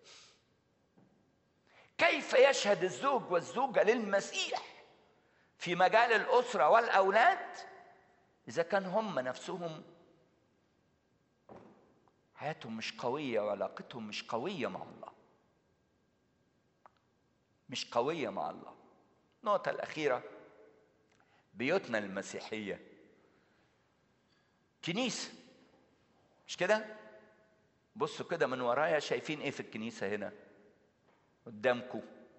كيف يشهد الزوج والزوجه للمسيح في مجال الاسره والاولاد اذا كان هم نفسهم حياتهم مش قويه وعلاقتهم مش قويه مع الله مش قويه مع الله النقطه الاخيره بيوتنا المسيحيه كنيسه مش كده بصوا كده من ورايا شايفين ايه في الكنيسه هنا قدامكم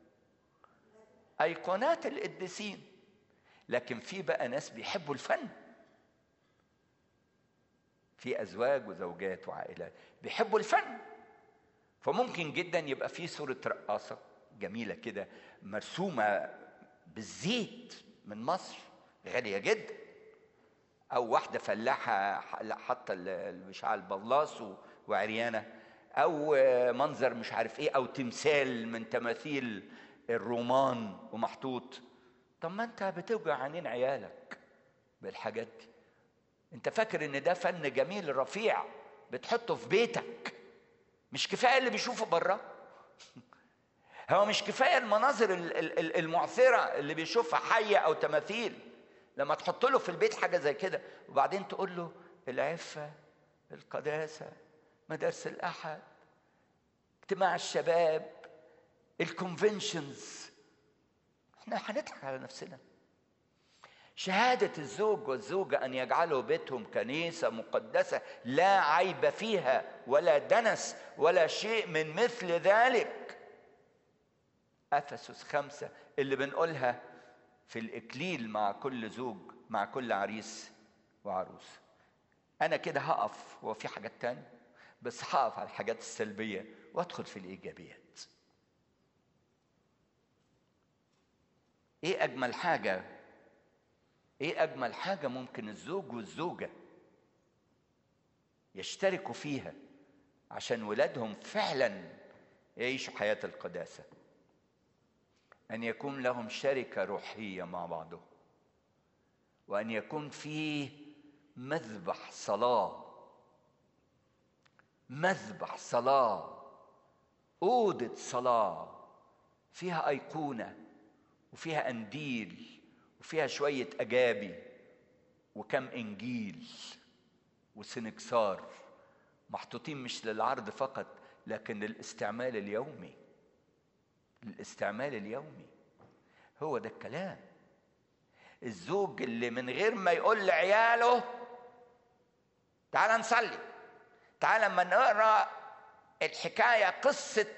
ايقونات القديسين لكن في بقى ناس بيحبوا الفن في ازواج وزوجات وعائلات بيحبوا الفن فممكن جدا يبقى في صوره رقاصه جميله كده مرسومه بالزيت من مصر غاليه جدا او واحده فلاحه حاطه مش على البلاص وعريانه او منظر مش عارف ايه او تمثال من تماثيل الرومان ومحطوط طب ما انت بتوجع عينين عيالك بالحاجات دي انت فاكر ان ده فن جميل رفيع بتحطه في بيتك مش كفايه اللي بيشوفه بره هو مش كفايه المناظر المعثره اللي بيشوفها حيه او تماثيل لما تحط له في البيت حاجه زي كده وبعدين تقول له العفه القداسه مدارس الاحد اجتماع الشباب الكونفنشنز احنا هنضحك على نفسنا شهادة الزوج والزوجة أن يجعلوا بيتهم كنيسة مقدسة لا عيب فيها ولا دنس ولا شيء من مثل ذلك أفسس خمسة اللي بنقولها في الإكليل مع كل زوج مع كل عريس وعروس أنا كده هقف هو في حاجات تانية بس هقف على الحاجات السلبية وأدخل في الإيجابيات إيه أجمل حاجة ايه اجمل حاجه ممكن الزوج والزوجه يشتركوا فيها عشان ولادهم فعلا يعيشوا حياه القداسه ان يكون لهم شركه روحيه مع بعضهم وان يكون فيه مذبح صلاه مذبح صلاه اوضه صلاه فيها ايقونه وفيها انديل وفيها شوية أجابي وكم إنجيل وسنكسار محطوطين مش للعرض فقط لكن للاستعمال اليومي للاستعمال اليومي هو ده الكلام الزوج اللي من غير ما يقول لعياله تعال نصلي تعال لما نقرا الحكايه قصه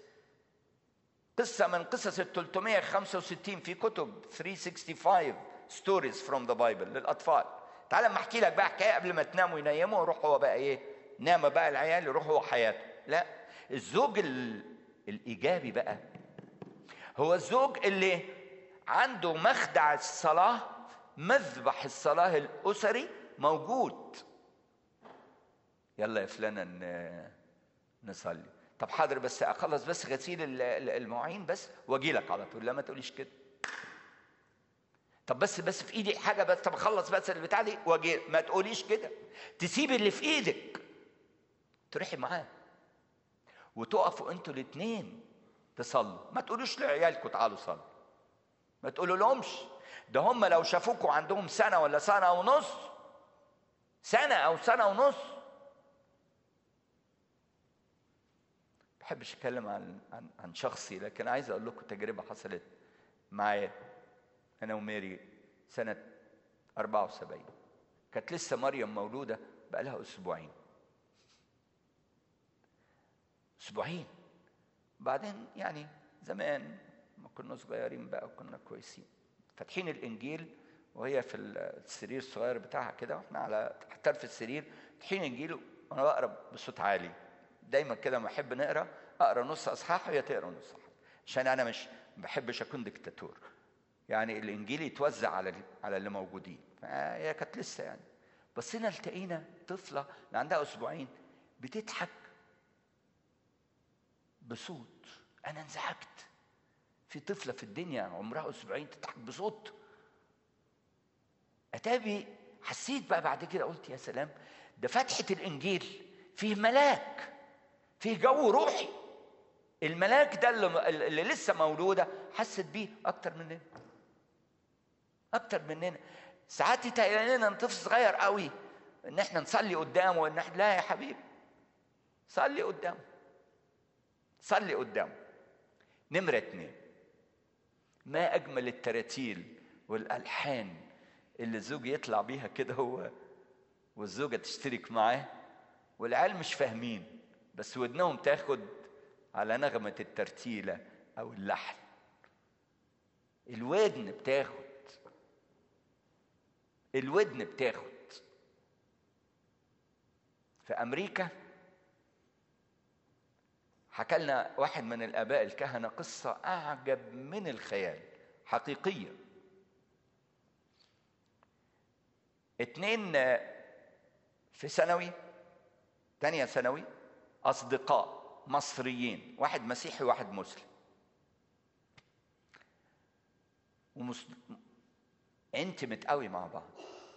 قصه من قصص ال 365 في كتب 365 ستوريز فروم ذا بايبل للاطفال تعال لما احكي لك بقى حكايه قبل ما تنام وينيموا ويروح هو بقى ايه نام بقى العيال يروح هو حياته لا الزوج الايجابي بقى هو الزوج اللي عنده مخدع الصلاه مذبح الصلاه الاسري موجود يلا يا فلانة نصلي طب حاضر بس اخلص بس غسيل المواعين بس واجي لك على طول لا ما تقوليش كده طب بس بس في ايدي حاجه بس طب اخلص بس البتاع دي واجي ما تقوليش كده تسيب اللي في ايدك تروحي معاه وتقفوا انتوا الاثنين تصلوا ما تقولوش لعيالكم تعالوا صلوا ما تقولوا لهمش ده هم لو شافوكوا عندهم سنه ولا سنه ونص سنه او سنه ونص بحبش اتكلم عن عن عن شخصي لكن عايز اقول لكم تجربه حصلت معايا انا وماري سنه 74 كانت لسه مريم مولوده بقى لها اسبوعين اسبوعين بعدين يعني زمان ما كنا صغيرين بقى وكنا كويسين فاتحين الانجيل وهي في السرير الصغير بتاعها كده واحنا على تحتها في السرير فاتحين انجيل وانا بقرا بصوت عالي دايما كده لما احب نقرا اقرا نص اصحاح وهي تقرا نص اصحاح عشان انا مش ما بحبش اكون دكتاتور يعني الانجيل يتوزع على على اللي موجودين فهي كانت لسه يعني بصينا التقينا طفله اللي عندها اسبوعين بتضحك بصوت انا انزعجت في طفله في الدنيا عمرها اسبوعين تضحك بصوت اتابي حسيت بقى بعد كده قلت يا سلام ده فتحه الانجيل فيه ملاك فيه جو روحي الملاك ده اللي, اللي لسه مولوده حست بيه اكتر مننا اكتر مننا ساعات يتهيأ لنا ان طفل صغير قوي ان احنا نصلي قدامه وان احنا لا يا حبيبي صلي قدامه صلي قدامه نمرة اتنين ما أجمل التراتيل والألحان اللي الزوج يطلع بيها كده هو والزوجة تشترك معاه والعيال مش فاهمين بس ودنهم تاخد على نغمة الترتيلة أو اللحن الودن بتاخد الودن بتاخد في أمريكا حكى لنا واحد من الآباء الكهنة قصة أعجب من الخيال حقيقية اتنين في ثانوي تانية ثانوي أصدقاء مصريين واحد مسيحي وواحد مسلم ومس... انتمت قوي مع بعض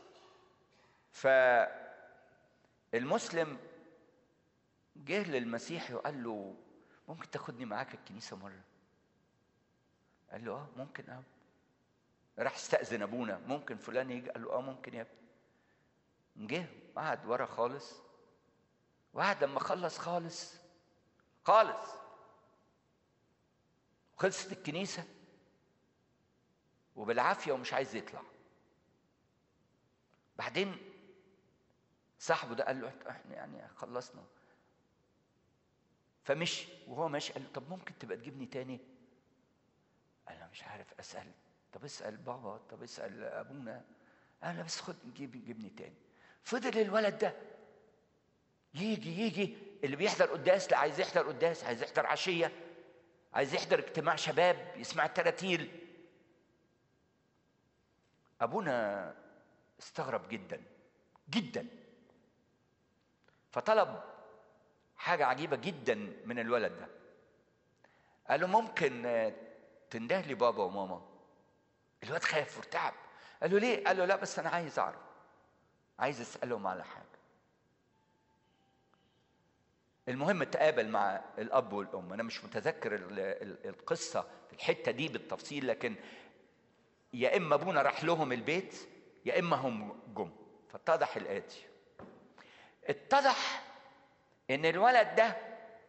فالمسلم جه للمسيحي وقال له ممكن تاخدني معاك الكنيسه مره قال له اه ممكن اه راح استأذن ابونا ممكن فلان يجي قال له اه ممكن يا ابني جه قعد ورا خالص وقعد لما خلص خالص خالص خلصت الكنيسة وبالعافية ومش عايز يطلع بعدين صاحبه ده قال له احنا يعني خلصنا فمشي وهو ماشي قال له طب ممكن تبقى تجيبني تاني قال له مش عارف اسال طب اسال بابا طب اسال ابونا قال له بس خد جيب جيبني تاني فضل الولد ده يجي يجي اللي بيحضر قداس لا عايز يحضر قداس عايز يحضر عشيه عايز يحضر اجتماع شباب يسمع التراتيل ابونا استغرب جدا جدا فطلب حاجة عجيبة جدا من الولد ده قال له ممكن تنده لي بابا وماما الواد خاف وارتعب قال له ليه قال له لا بس انا عايز اعرف عايز اسالهم على حاجه المهم تقابل مع الاب والام انا مش متذكر القصه في الحته دي بالتفصيل لكن يا اما ابونا راح لهم البيت يا اما هم جم فاتضح الاتي اتضح ان الولد ده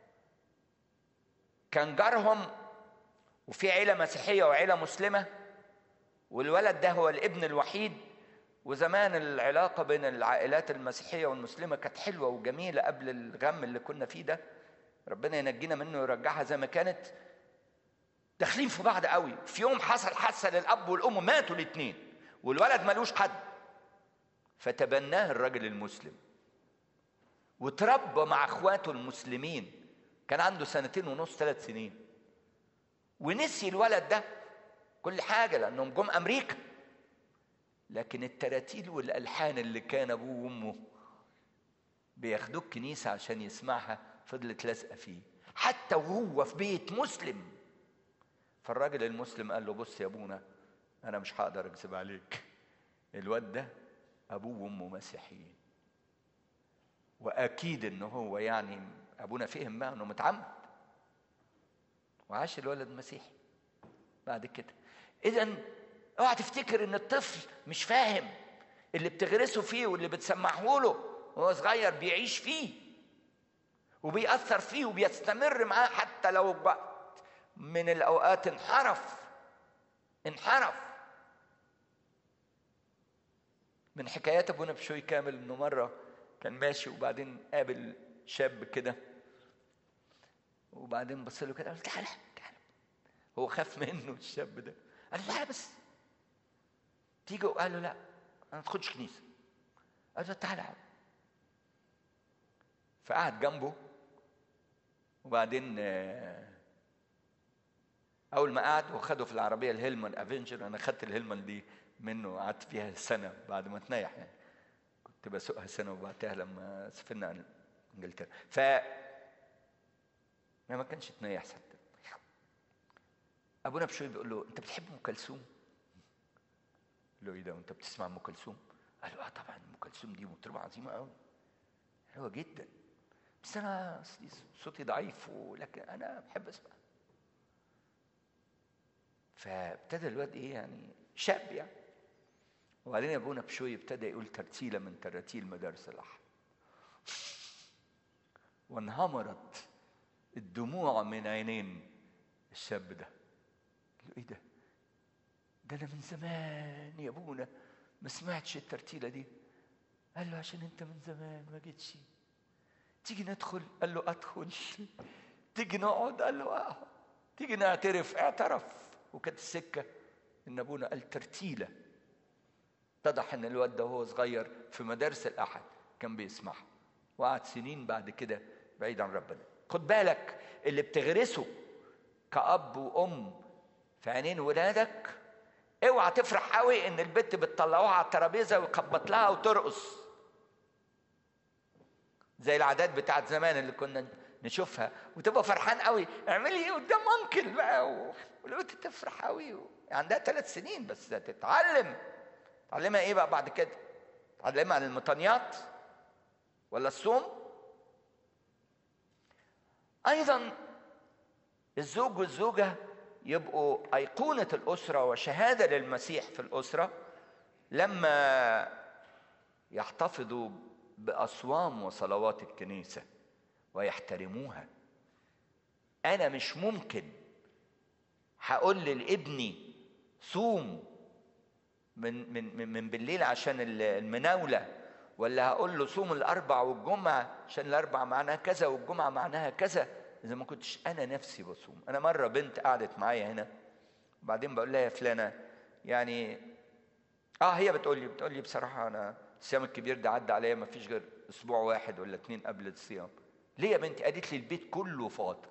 كان جارهم وفي عيله مسيحيه وعيله مسلمه والولد ده هو الابن الوحيد وزمان العلاقة بين العائلات المسيحية والمسلمة كانت حلوة وجميلة قبل الغم اللي كنا فيه ده ربنا ينجينا منه ويرجعها زي ما كانت داخلين في بعض قوي في يوم حصل حادثة للأب والأم ماتوا الاثنين والولد ملوش حد فتبناه الراجل المسلم وتربى مع اخواته المسلمين كان عنده سنتين ونص ثلاث سنين ونسي الولد ده كل حاجة لأنهم جم أمريكا لكن التراتيل والألحان اللي كان أبوه وأمه بياخدوه الكنيسة عشان يسمعها فضلت لازقة فيه حتى وهو في بيت مسلم فالراجل المسلم قال له بص يا أبونا أنا مش هقدر أكذب عليك الواد ده أبوه وأمه مسيحيين وأكيد إن هو يعني أبونا فهم بقى إنه متعمد وعاش الولد مسيحي بعد كده اذا اوعى تفتكر ان الطفل مش فاهم اللي بتغرسه فيه واللي بتسمعه له وهو صغير بيعيش فيه وبيأثر فيه وبيستمر معاه حتى لو وقت من الأوقات انحرف انحرف من حكايات أبونا بشوي كامل إنه مرة كان ماشي وبعدين قابل شاب كده وبعدين بص له كده قال تعالى تعالى هو خاف منه الشاب ده قال له تعالى بس تيجي وقال له لا انا ما تدخلش كنيسه قال له تعالى يا فقعد جنبه وبعدين اول ما قعد وخده في العربيه الهيلمان افنجر انا خدت الهيلمان دي منه قعدت فيها سنه بعد ما تنيح يعني كنت بسوقها سنه وبعتها لما سافرنا انجلترا ف ما ما كانش تنيح صدق ابونا بشوي بيقول له انت بتحب ام كلثوم؟ قال له ايه ده وانت بتسمع ام كلثوم؟ قال له اه طبعا ام كلثوم دي مطربه عظيمه قوي حلوه جدا بس انا صوتي ضعيف ولكن انا بحب اسمع فابتدى الواد ايه يعني شاب يعني وبعدين ابونا بشوي ابتدى يقول ترتيله من تراتيل مدارس الاحد وانهمرت الدموع من عينين الشاب ده قال له ايه ده ده انا من زمان يا ابونا ما سمعتش الترتيله دي قال له عشان انت من زمان ما جيتش تيجي ندخل قال له ادخل تيجي نقعد قال له اقعد تيجي نعترف اعترف وكانت السكه ان ابونا قال ترتيله اتضح ان الواد ده وهو صغير في مدارس الاحد كان بيسمعها وقعد سنين بعد كده بعيد عن ربنا خد بالك اللي بتغرسه كأب وأم في عينين ولادك اوعى تفرح قوي ان البت بتطلعوها على الترابيزه ويخبط لها وترقص زي العادات بتاعت زمان اللي كنا نشوفها وتبقى فرحان قوي اعملي ايه قدام انكل بقى والبنت تفرح قوي و... عندها ثلاث سنين بس تتعلم تعلمها ايه بقى بعد كده تعلمها عن المطانيات ولا الصوم ايضا الزوج والزوجه يبقوا ايقونه الاسره وشهاده للمسيح في الاسره لما يحتفظوا باصوام وصلوات الكنيسه ويحترموها انا مش ممكن هقول لابني صوم من من من بالليل عشان المناوله ولا هقول له صوم الاربع والجمعه عشان الاربع معناها كذا والجمعه معناها كذا اذا ما كنتش انا نفسي بصوم انا مره بنت قعدت معايا هنا وبعدين بقول لها يا فلانه يعني اه هي بتقول لي بتقول لي بصراحه انا الصيام الكبير ده عدى عليا ما فيش غير اسبوع واحد ولا اتنين قبل الصيام ليه يا بنتي قالت لي البيت كله فاطر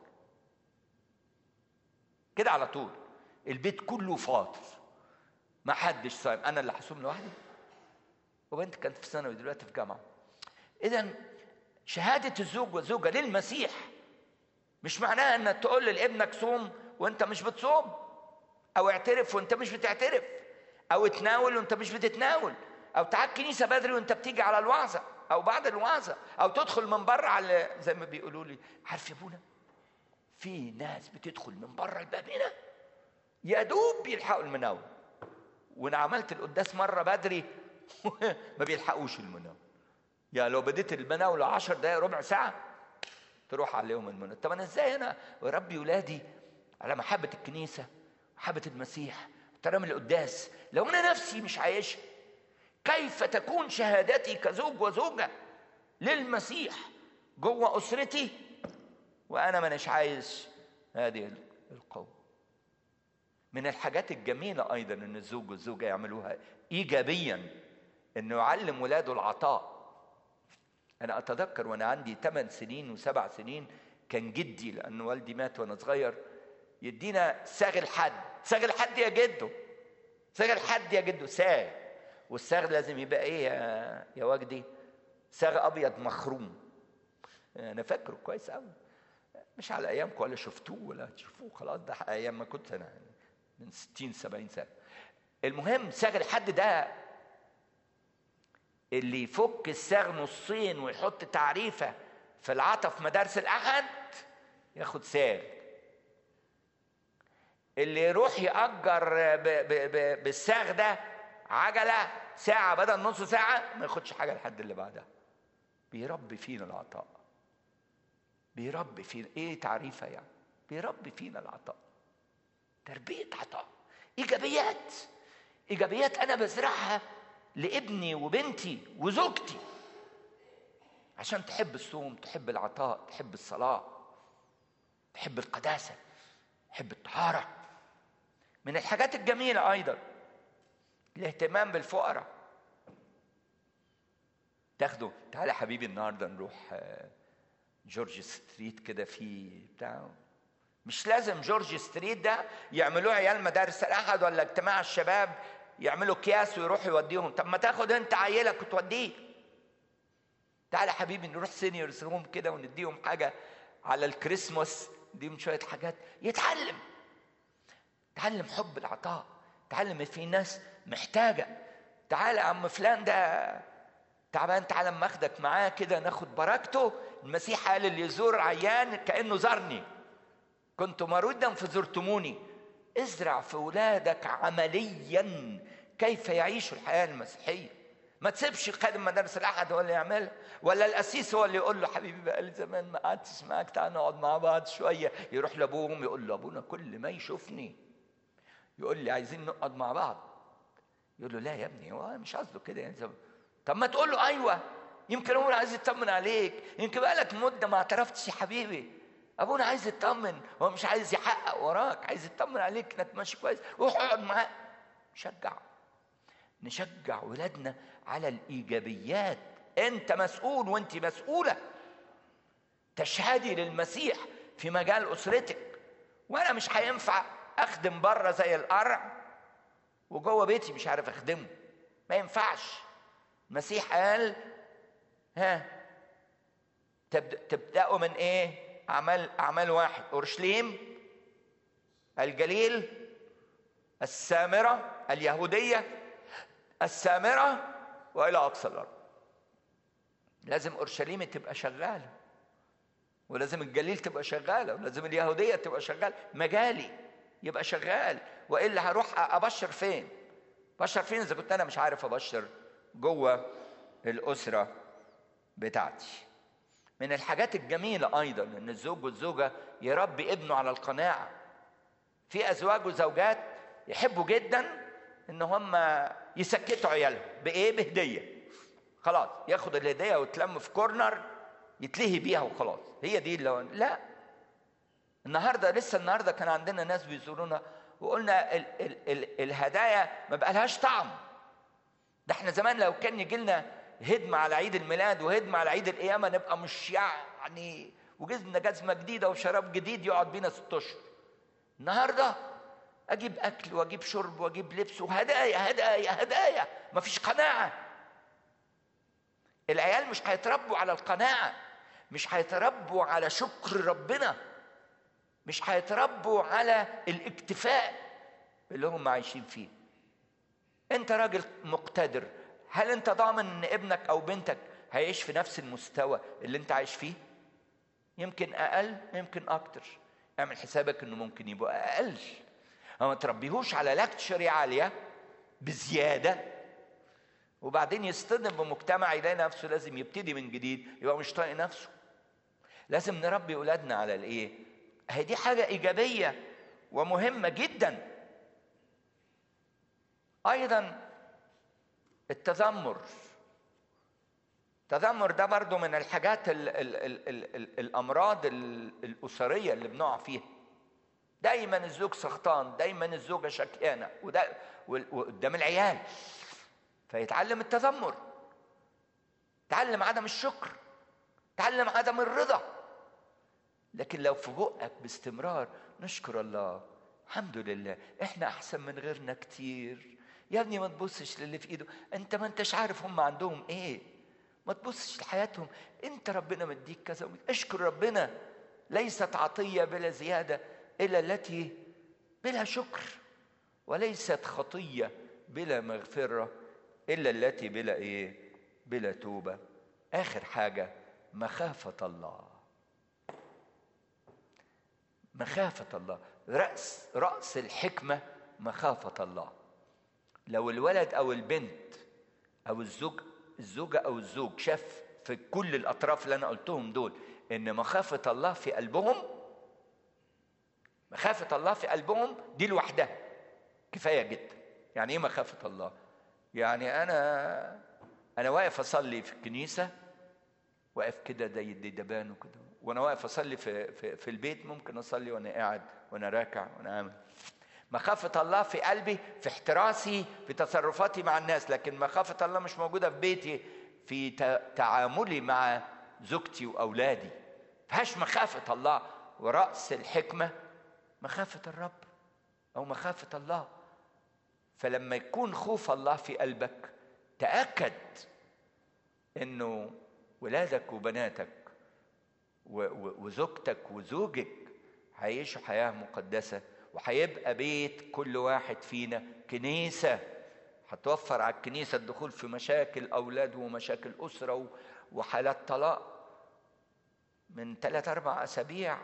كده على طول البيت كله فاطر ما حدش صايم انا اللي هصوم لوحدي وبنت كانت في ثانوي دلوقتي في جامعه اذا شهاده الزوج والزوجه للمسيح مش معناها انك تقول لابنك صوم وانت مش بتصوم او اعترف وانت مش بتعترف او اتناول وانت مش بتتناول او تعال كنيسه بدري وانت بتيجي على الوعظه او بعد الوعظه او تدخل من بره على زي ما بيقولوا لي عارف يا ابونا في ناس بتدخل من بره الباب هنا يا دوب بيلحقوا المناول وانا عملت القداس مره بدري ما بيلحقوش المناول يعني لو بديت المناول 10 دقائق ربع ساعه تروح عليهم المناول طب انا ازاي انا وربي ولادي على محبه الكنيسه محبه المسيح احترام القداس لو انا نفسي مش عايشها كيف تكون شهادتي كزوج وزوجة للمسيح جوه أسرتي وأنا مانيش عايز هذه القوة من الحاجات الجميلة أيضا أن الزوج والزوجة يعملوها إيجابيا أنه يعلم ولاده العطاء أنا أتذكر وأنا عندي 8 سنين وسبع سنين كان جدي لأن والدي مات وأنا صغير يدينا ساغ الحد ساغ الحد يا جدو ساغ الحد يا جدو ساغ والساغ لازم يبقى ايه يا, يا وجدي ساغ ابيض مخروم انا فاكره كويس قوي مش على ايامكم ولا شفتوه ولا تشوفوه خلاص ده ايام ما كنت انا من 60 70 سنه المهم ساغ الحد ده اللي يفك الساغ نصين ويحط تعريفه في العطف مدارس الاحد ياخد ساغ اللي يروح يأجر بالساغ ده عجلة ساعة بدل نص ساعة ما ياخدش حاجة لحد اللي بعدها بيربي فينا العطاء بيربي فينا ايه تعريفها يعني بيربي فينا العطاء تربية عطاء ايجابيات ايجابيات انا بزرعها لابني وبنتي وزوجتي عشان تحب الصوم تحب العطاء تحب الصلاة تحب القداسة تحب الطهارة من الحاجات الجميلة أيضا الاهتمام بالفقراء تاخده تعالى حبيبي النهارده نروح جورج ستريت كده في بتاع مش لازم جورج ستريت ده يعملوه عيال مدارس الاحد ولا اجتماع الشباب يعملوا اكياس ويروحوا يوديهم طب ما تاخد انت عيلك وتوديه تعالى حبيبي نروح سينيورز روم كده ونديهم حاجه على الكريسماس نديهم شويه حاجات يتعلم تعلم حب العطاء تعلم في ناس محتاجه تعالى يا عم فلان ده تعبان تعالى اما اخدك معاه كده ناخد بركته المسيح قال اللي يزور عيان كانه زارني كنت مريضا فزرتموني ازرع في ولادك عمليا كيف يعيشوا الحياه المسيحيه ما تسيبش خادم مدارس الاحد هو اللي يعملها ولا القسيس هو اللي يقول له حبيبي بقالي زمان ما قعدتش معاك تعال نقعد مع بعض شويه يروح لابوهم يقول له ابونا كل ما يشوفني يقول لي عايزين نقعد مع بعض يقول له لا يا ابني هو مش قصده كده يعني طب ما تقول له ايوه يمكن هو عايز يطمن عليك يمكن بقالك مده ما اعترفتش يا حبيبي ابونا عايز يطمن هو مش عايز يحقق وراك عايز يطمن عليك انك ماشي كويس روح اقعد معاه شجع نشجع ولادنا على الايجابيات انت مسؤول وانت مسؤوله تشهدي للمسيح في مجال اسرتك وانا مش هينفع اخدم بره زي القرع وجوه بيتي مش عارف اخدمه ما ينفعش المسيح قال ها تبداوا من ايه اعمال اعمال واحد اورشليم الجليل السامره اليهوديه السامره والى اقصى الارض لازم اورشليم تبقى شغاله ولازم الجليل تبقى شغاله ولازم اليهوديه تبقى شغاله مجالي يبقى شغال والا هروح ابشر فين بشر فين اذا كنت انا مش عارف ابشر جوه الاسره بتاعتي من الحاجات الجميله ايضا ان الزوج والزوجه يربي ابنه على القناعه في ازواج وزوجات يحبوا جدا ان هم يسكتوا عيالهم بايه بهديه خلاص ياخد الهديه ويتلم في كورنر يتلهي بيها وخلاص هي دي اللي لا النهارده لسه النهارده كان عندنا ناس بيزورونا وقلنا ال ال ال الهدايا ما بقالهاش طعم ده احنا زمان لو كان يجي لنا هدمة على عيد الميلاد وهدمة على عيد القيامة نبقى مش يعني وجزنا جزمة جديدة وشراب جديد يقعد بينا ست أشهر. النهاردة أجيب أكل وأجيب شرب وأجيب لبس وهدايا هدايا هدايا مفيش قناعة. العيال مش هيتربوا على القناعة مش هيتربوا على شكر ربنا مش هيتربوا على الاكتفاء اللي هم عايشين فيه انت راجل مقتدر هل انت ضامن ان ابنك او بنتك هيعيش في نفس المستوى اللي انت عايش فيه يمكن اقل يمكن اكتر اعمل حسابك انه ممكن يبقى اقل ما تربيهوش على لاكتشري عاليه بزياده وبعدين يصطدم بمجتمع يلاقي نفسه لازم يبتدي من جديد يبقى مش طايق نفسه لازم نربي اولادنا على الايه هي دي حاجه ايجابيه ومهمه جدا ايضا التذمر التذمر ده برضو من الحاجات ال ال ال ال ال الامراض الاسريه اللي بنقع فيها دايما الزوج سخطان دايما الزوجه شكيانه وده وقدام العيال فيتعلم التذمر تعلم عدم الشكر تعلم عدم الرضا لكن لو في بقك باستمرار نشكر الله الحمد لله احنا احسن من غيرنا كتير يا ابني ما تبصش للي في ايده انت ما انتش عارف هم عندهم ايه ما تبصش لحياتهم انت ربنا مديك كذا اشكر ربنا ليست عطيه بلا زياده الا التي بلا شكر وليست خطيه بلا مغفره الا التي بلا ايه بلا توبه اخر حاجه مخافه الله مخافه الله راس راس الحكمه مخافه الله لو الولد او البنت او الزوج الزوجه او الزوج شاف في كل الاطراف اللي انا قلتهم دول ان مخافه الله في قلبهم مخافه الله في قلبهم دي لوحدها كفايه جدا يعني ايه مخافه الله يعني انا انا واقف اصلي في الكنيسه واقف كده زي الدبان وكده وانا واقف اصلي في, في في البيت ممكن اصلي وانا قاعد وانا راكع وانا عامل مخافة الله في قلبي في احتراسي في تصرفاتي مع الناس لكن مخافة الله مش موجودة في بيتي في تعاملي مع زوجتي وأولادي فهاش مخافة الله ورأس الحكمة مخافة الرب أو مخافة الله فلما يكون خوف الله في قلبك تأكد إنه ولادك وبناتك وزوجتك وزوجك هيعيشوا حياة مقدسة وهيبقى بيت كل واحد فينا كنيسة هتوفر على الكنيسة الدخول في مشاكل أولاد ومشاكل أسرة وحالات طلاق من ثلاث أربع أسابيع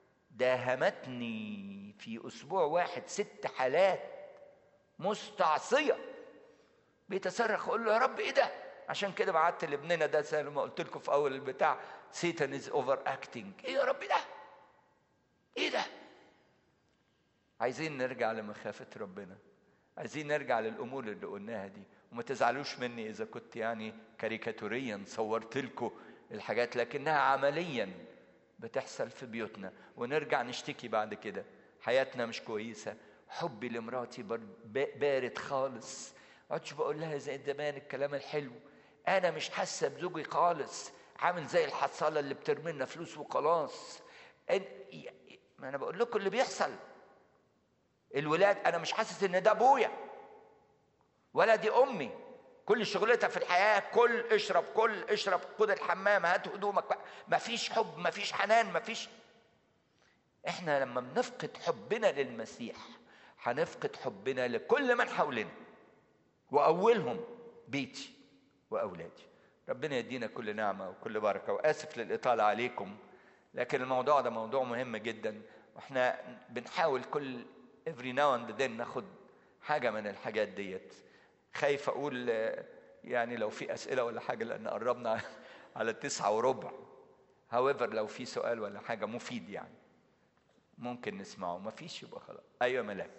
داهمتني في أسبوع واحد ست حالات مستعصية بيتصرخ أقول له يا رب إيه ده؟ عشان كده بعت لابننا ده زي ما قلت لكم في أول البتاع سيتان از اوفر اكتنج إيه يا رب ده؟ إيه ده؟ عايزين نرجع لمخافة ربنا عايزين نرجع للأمور اللي قلناها دي وما تزعلوش مني إذا كنت يعني كاريكاتوريا صورت لكم الحاجات لكنها عمليا بتحصل في بيوتنا ونرجع نشتكي بعد كده حياتنا مش كويسة حبي لمراتي بارد خالص عدتش بقول لها زي زمان الكلام الحلو أنا مش حاسة بزوجي خالص عامل زي الحصالة اللي بترمي لنا فلوس وخلاص ما أنا بقول لكم اللي بيحصل الولاد انا مش حاسس ان ده ابويا ولا دي امي كل شغلتها في الحياه كل اشرب كل اشرب خد الحمام هات هدومك مفيش حب مفيش حنان مفيش احنا لما بنفقد حبنا للمسيح هنفقد حبنا لكل من حولنا واولهم بيتي واولادي ربنا يدينا كل نعمه وكل بركه واسف للاطاله عليكم لكن الموضوع ده موضوع مهم جدا واحنا بنحاول كل every now and then ناخد حاجة من الحاجات ديت خايف أقول يعني لو في أسئلة ولا حاجة لأن قربنا على التسعة وربع however لو في سؤال ولا حاجة مفيد يعني ممكن نسمعه ما فيش يبقى خلاص أيوة ملاك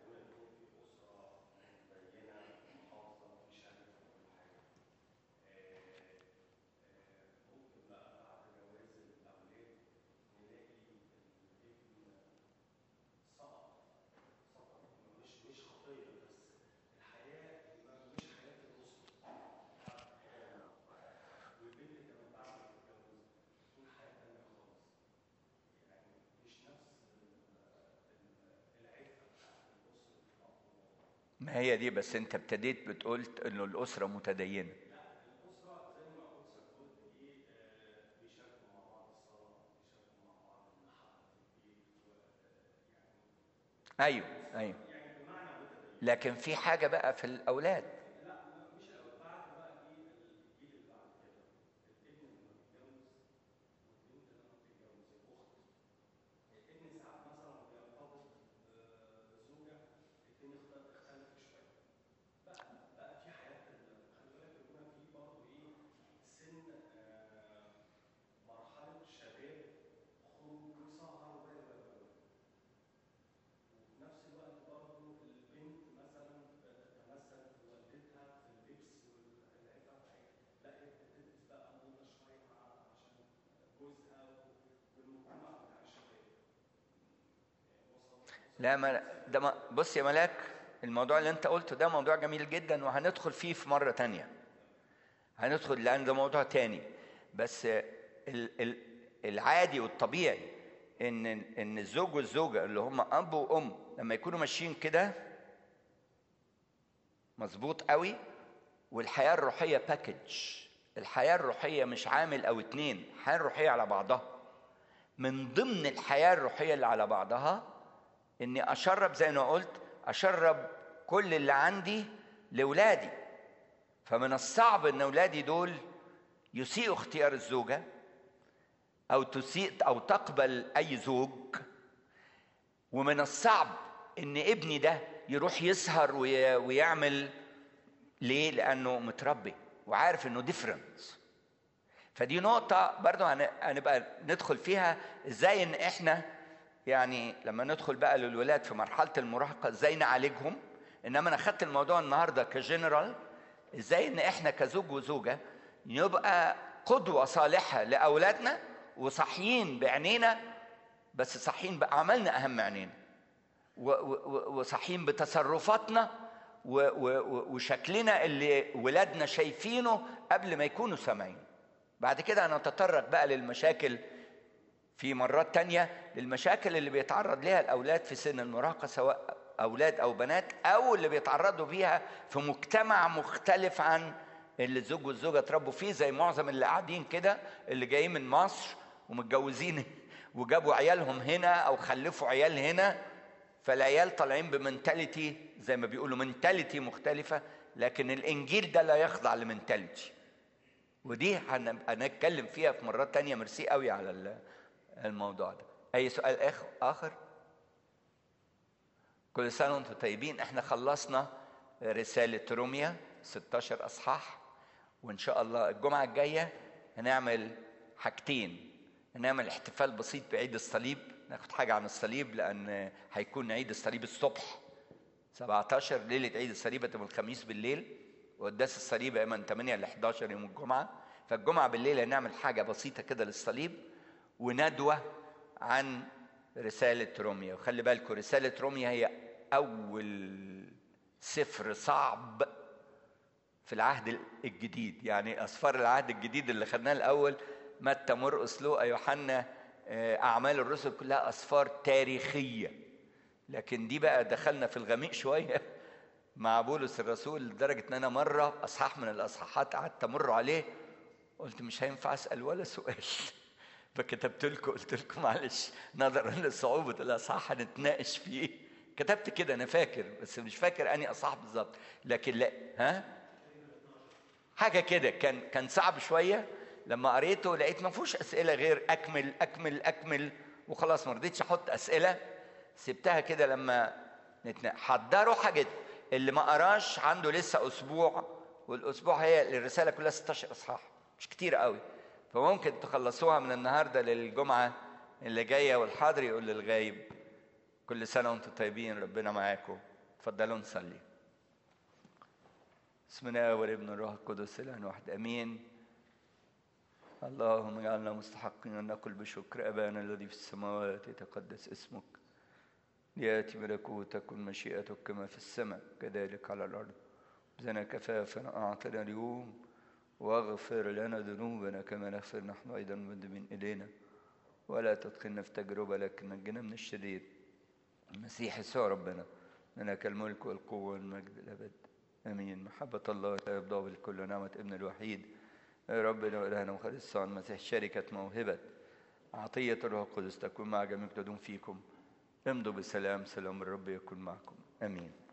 ما هي دي بس انت ابتديت بتقول انه الاسره متدينه ايوه ايوه لكن في حاجه بقى في الاولاد لا ما ده ما بص يا ملاك الموضوع اللي انت قلته ده موضوع جميل جدا وهندخل فيه في مرة تانية هندخل لأن ده موضوع تاني بس ال ال العادي والطبيعي ان ان الزوج والزوجة اللي هم أب وأم لما يكونوا ماشيين كده مظبوط قوي والحياة الروحية باكج الحياة الروحية مش عامل أو اتنين الحياة الروحية على بعضها من ضمن الحياة الروحية اللي على بعضها اني اشرب زي ما قلت اشرب كل اللي عندي لاولادي فمن الصعب ان اولادي دول يسيئوا اختيار الزوجه او تسيء او تقبل اي زوج ومن الصعب ان ابني ده يروح يسهر ويعمل ليه لانه متربي وعارف انه ديفرنت فدي نقطة برضو هنبقى ندخل فيها ازاي ان احنا يعني لما ندخل بقى للولاد في مرحله المراهقه ازاي نعالجهم انما انا خدت الموضوع النهارده كجنرال ازاي ان احنا كزوج وزوجه نبقى قدوه صالحه لاولادنا وصاحيين بعينينا بس صاحيين باعمالنا اهم عينينا وصاحيين بتصرفاتنا وشكلنا اللي ولادنا شايفينه قبل ما يكونوا سامعين بعد كده هنتطرق بقى للمشاكل في مرات تانية للمشاكل اللي بيتعرض لها الأولاد في سن المراهقة سواء أولاد أو بنات أو اللي بيتعرضوا بيها في مجتمع مختلف عن اللي الزوج والزوجة اتربوا فيه زي معظم اللي قاعدين كده اللي جايين من مصر ومتجوزين وجابوا عيالهم هنا أو خلفوا عيال هنا فالعيال طالعين بمنتاليتي زي ما بيقولوا منتاليتي مختلفة لكن الإنجيل ده لا يخضع لمنتاليتي ودي هنتكلم فيها في مرات تانية ميرسي قوي على الموضوع ده اي سؤال اخر كل سنه وانتم طيبين احنا خلصنا رساله روميا 16 اصحاح وان شاء الله الجمعه الجايه هنعمل حاجتين هنعمل احتفال بسيط بعيد الصليب ناخد حاجه عن الصليب لان هيكون عيد الصليب الصبح 17 ليله عيد الصليب هتبقى الخميس بالليل وقداس الصليب يا من 8 ل 11 يوم الجمعه فالجمعه بالليل هنعمل حاجه بسيطه كده للصليب وندوة عن رسالة روميا وخلي بالكم رسالة روميا هي أول سفر صعب في العهد الجديد يعني أسفار العهد الجديد اللي خدناها الأول متى مرقس لوقا يوحنا أعمال الرسل كلها أسفار تاريخية لكن دي بقى دخلنا في الغميق شوية مع بولس الرسول لدرجة إن أنا مرة أصحاح من الأصحاحات قعدت أمر عليه قلت مش هينفع أسأل ولا سؤال فكتبت لكم قلت لكم معلش نظرا لصعوبة الأصحاح هنتناقش فيه كتبت كده أنا فاكر بس مش فاكر أني أصحاح بالظبط لكن لا ها حاجة كده كان كان صعب شوية لما قريته لقيت ما فيهوش أسئلة غير أكمل أكمل أكمل وخلاص ما رضيتش أحط أسئلة سبتها كده لما نتناقش حضروا حاجة اللي ما قراش عنده لسه أسبوع والأسبوع هي الرسالة كلها 16 إصحاح مش كتير قوي فممكن تخلصوها من النهارده للجمعه اللي جايه والحاضر يقول للغايب كل سنه وانتم طيبين ربنا معاكم اتفضلوا نصلي بسم الله والابن الروح القدس الان واحد امين اللهم اجعلنا مستحقين ان نقل بشكر ابانا الذي في السماوات يتقدس اسمك لياتي ملكوتك مشيئتك كما في السماء كذلك على الارض زنا كفافنا اعطنا اليوم واغفر لنا ذنوبنا كما نغفر نحن ايضا مذنبين الينا ولا تدخلنا في تجربه لكن نجنا من الشرير المسيح يسوع ربنا لك الملك والقوه والمجد الابد امين محبه الله لا يبدأ بالكل نعمه ابن الوحيد ربنا والهنا وخلص عن المسيح شركه موهبه عطيه الروح القدس تكون مع جميع تدوم فيكم امضوا بسلام سلام الرب يكون معكم امين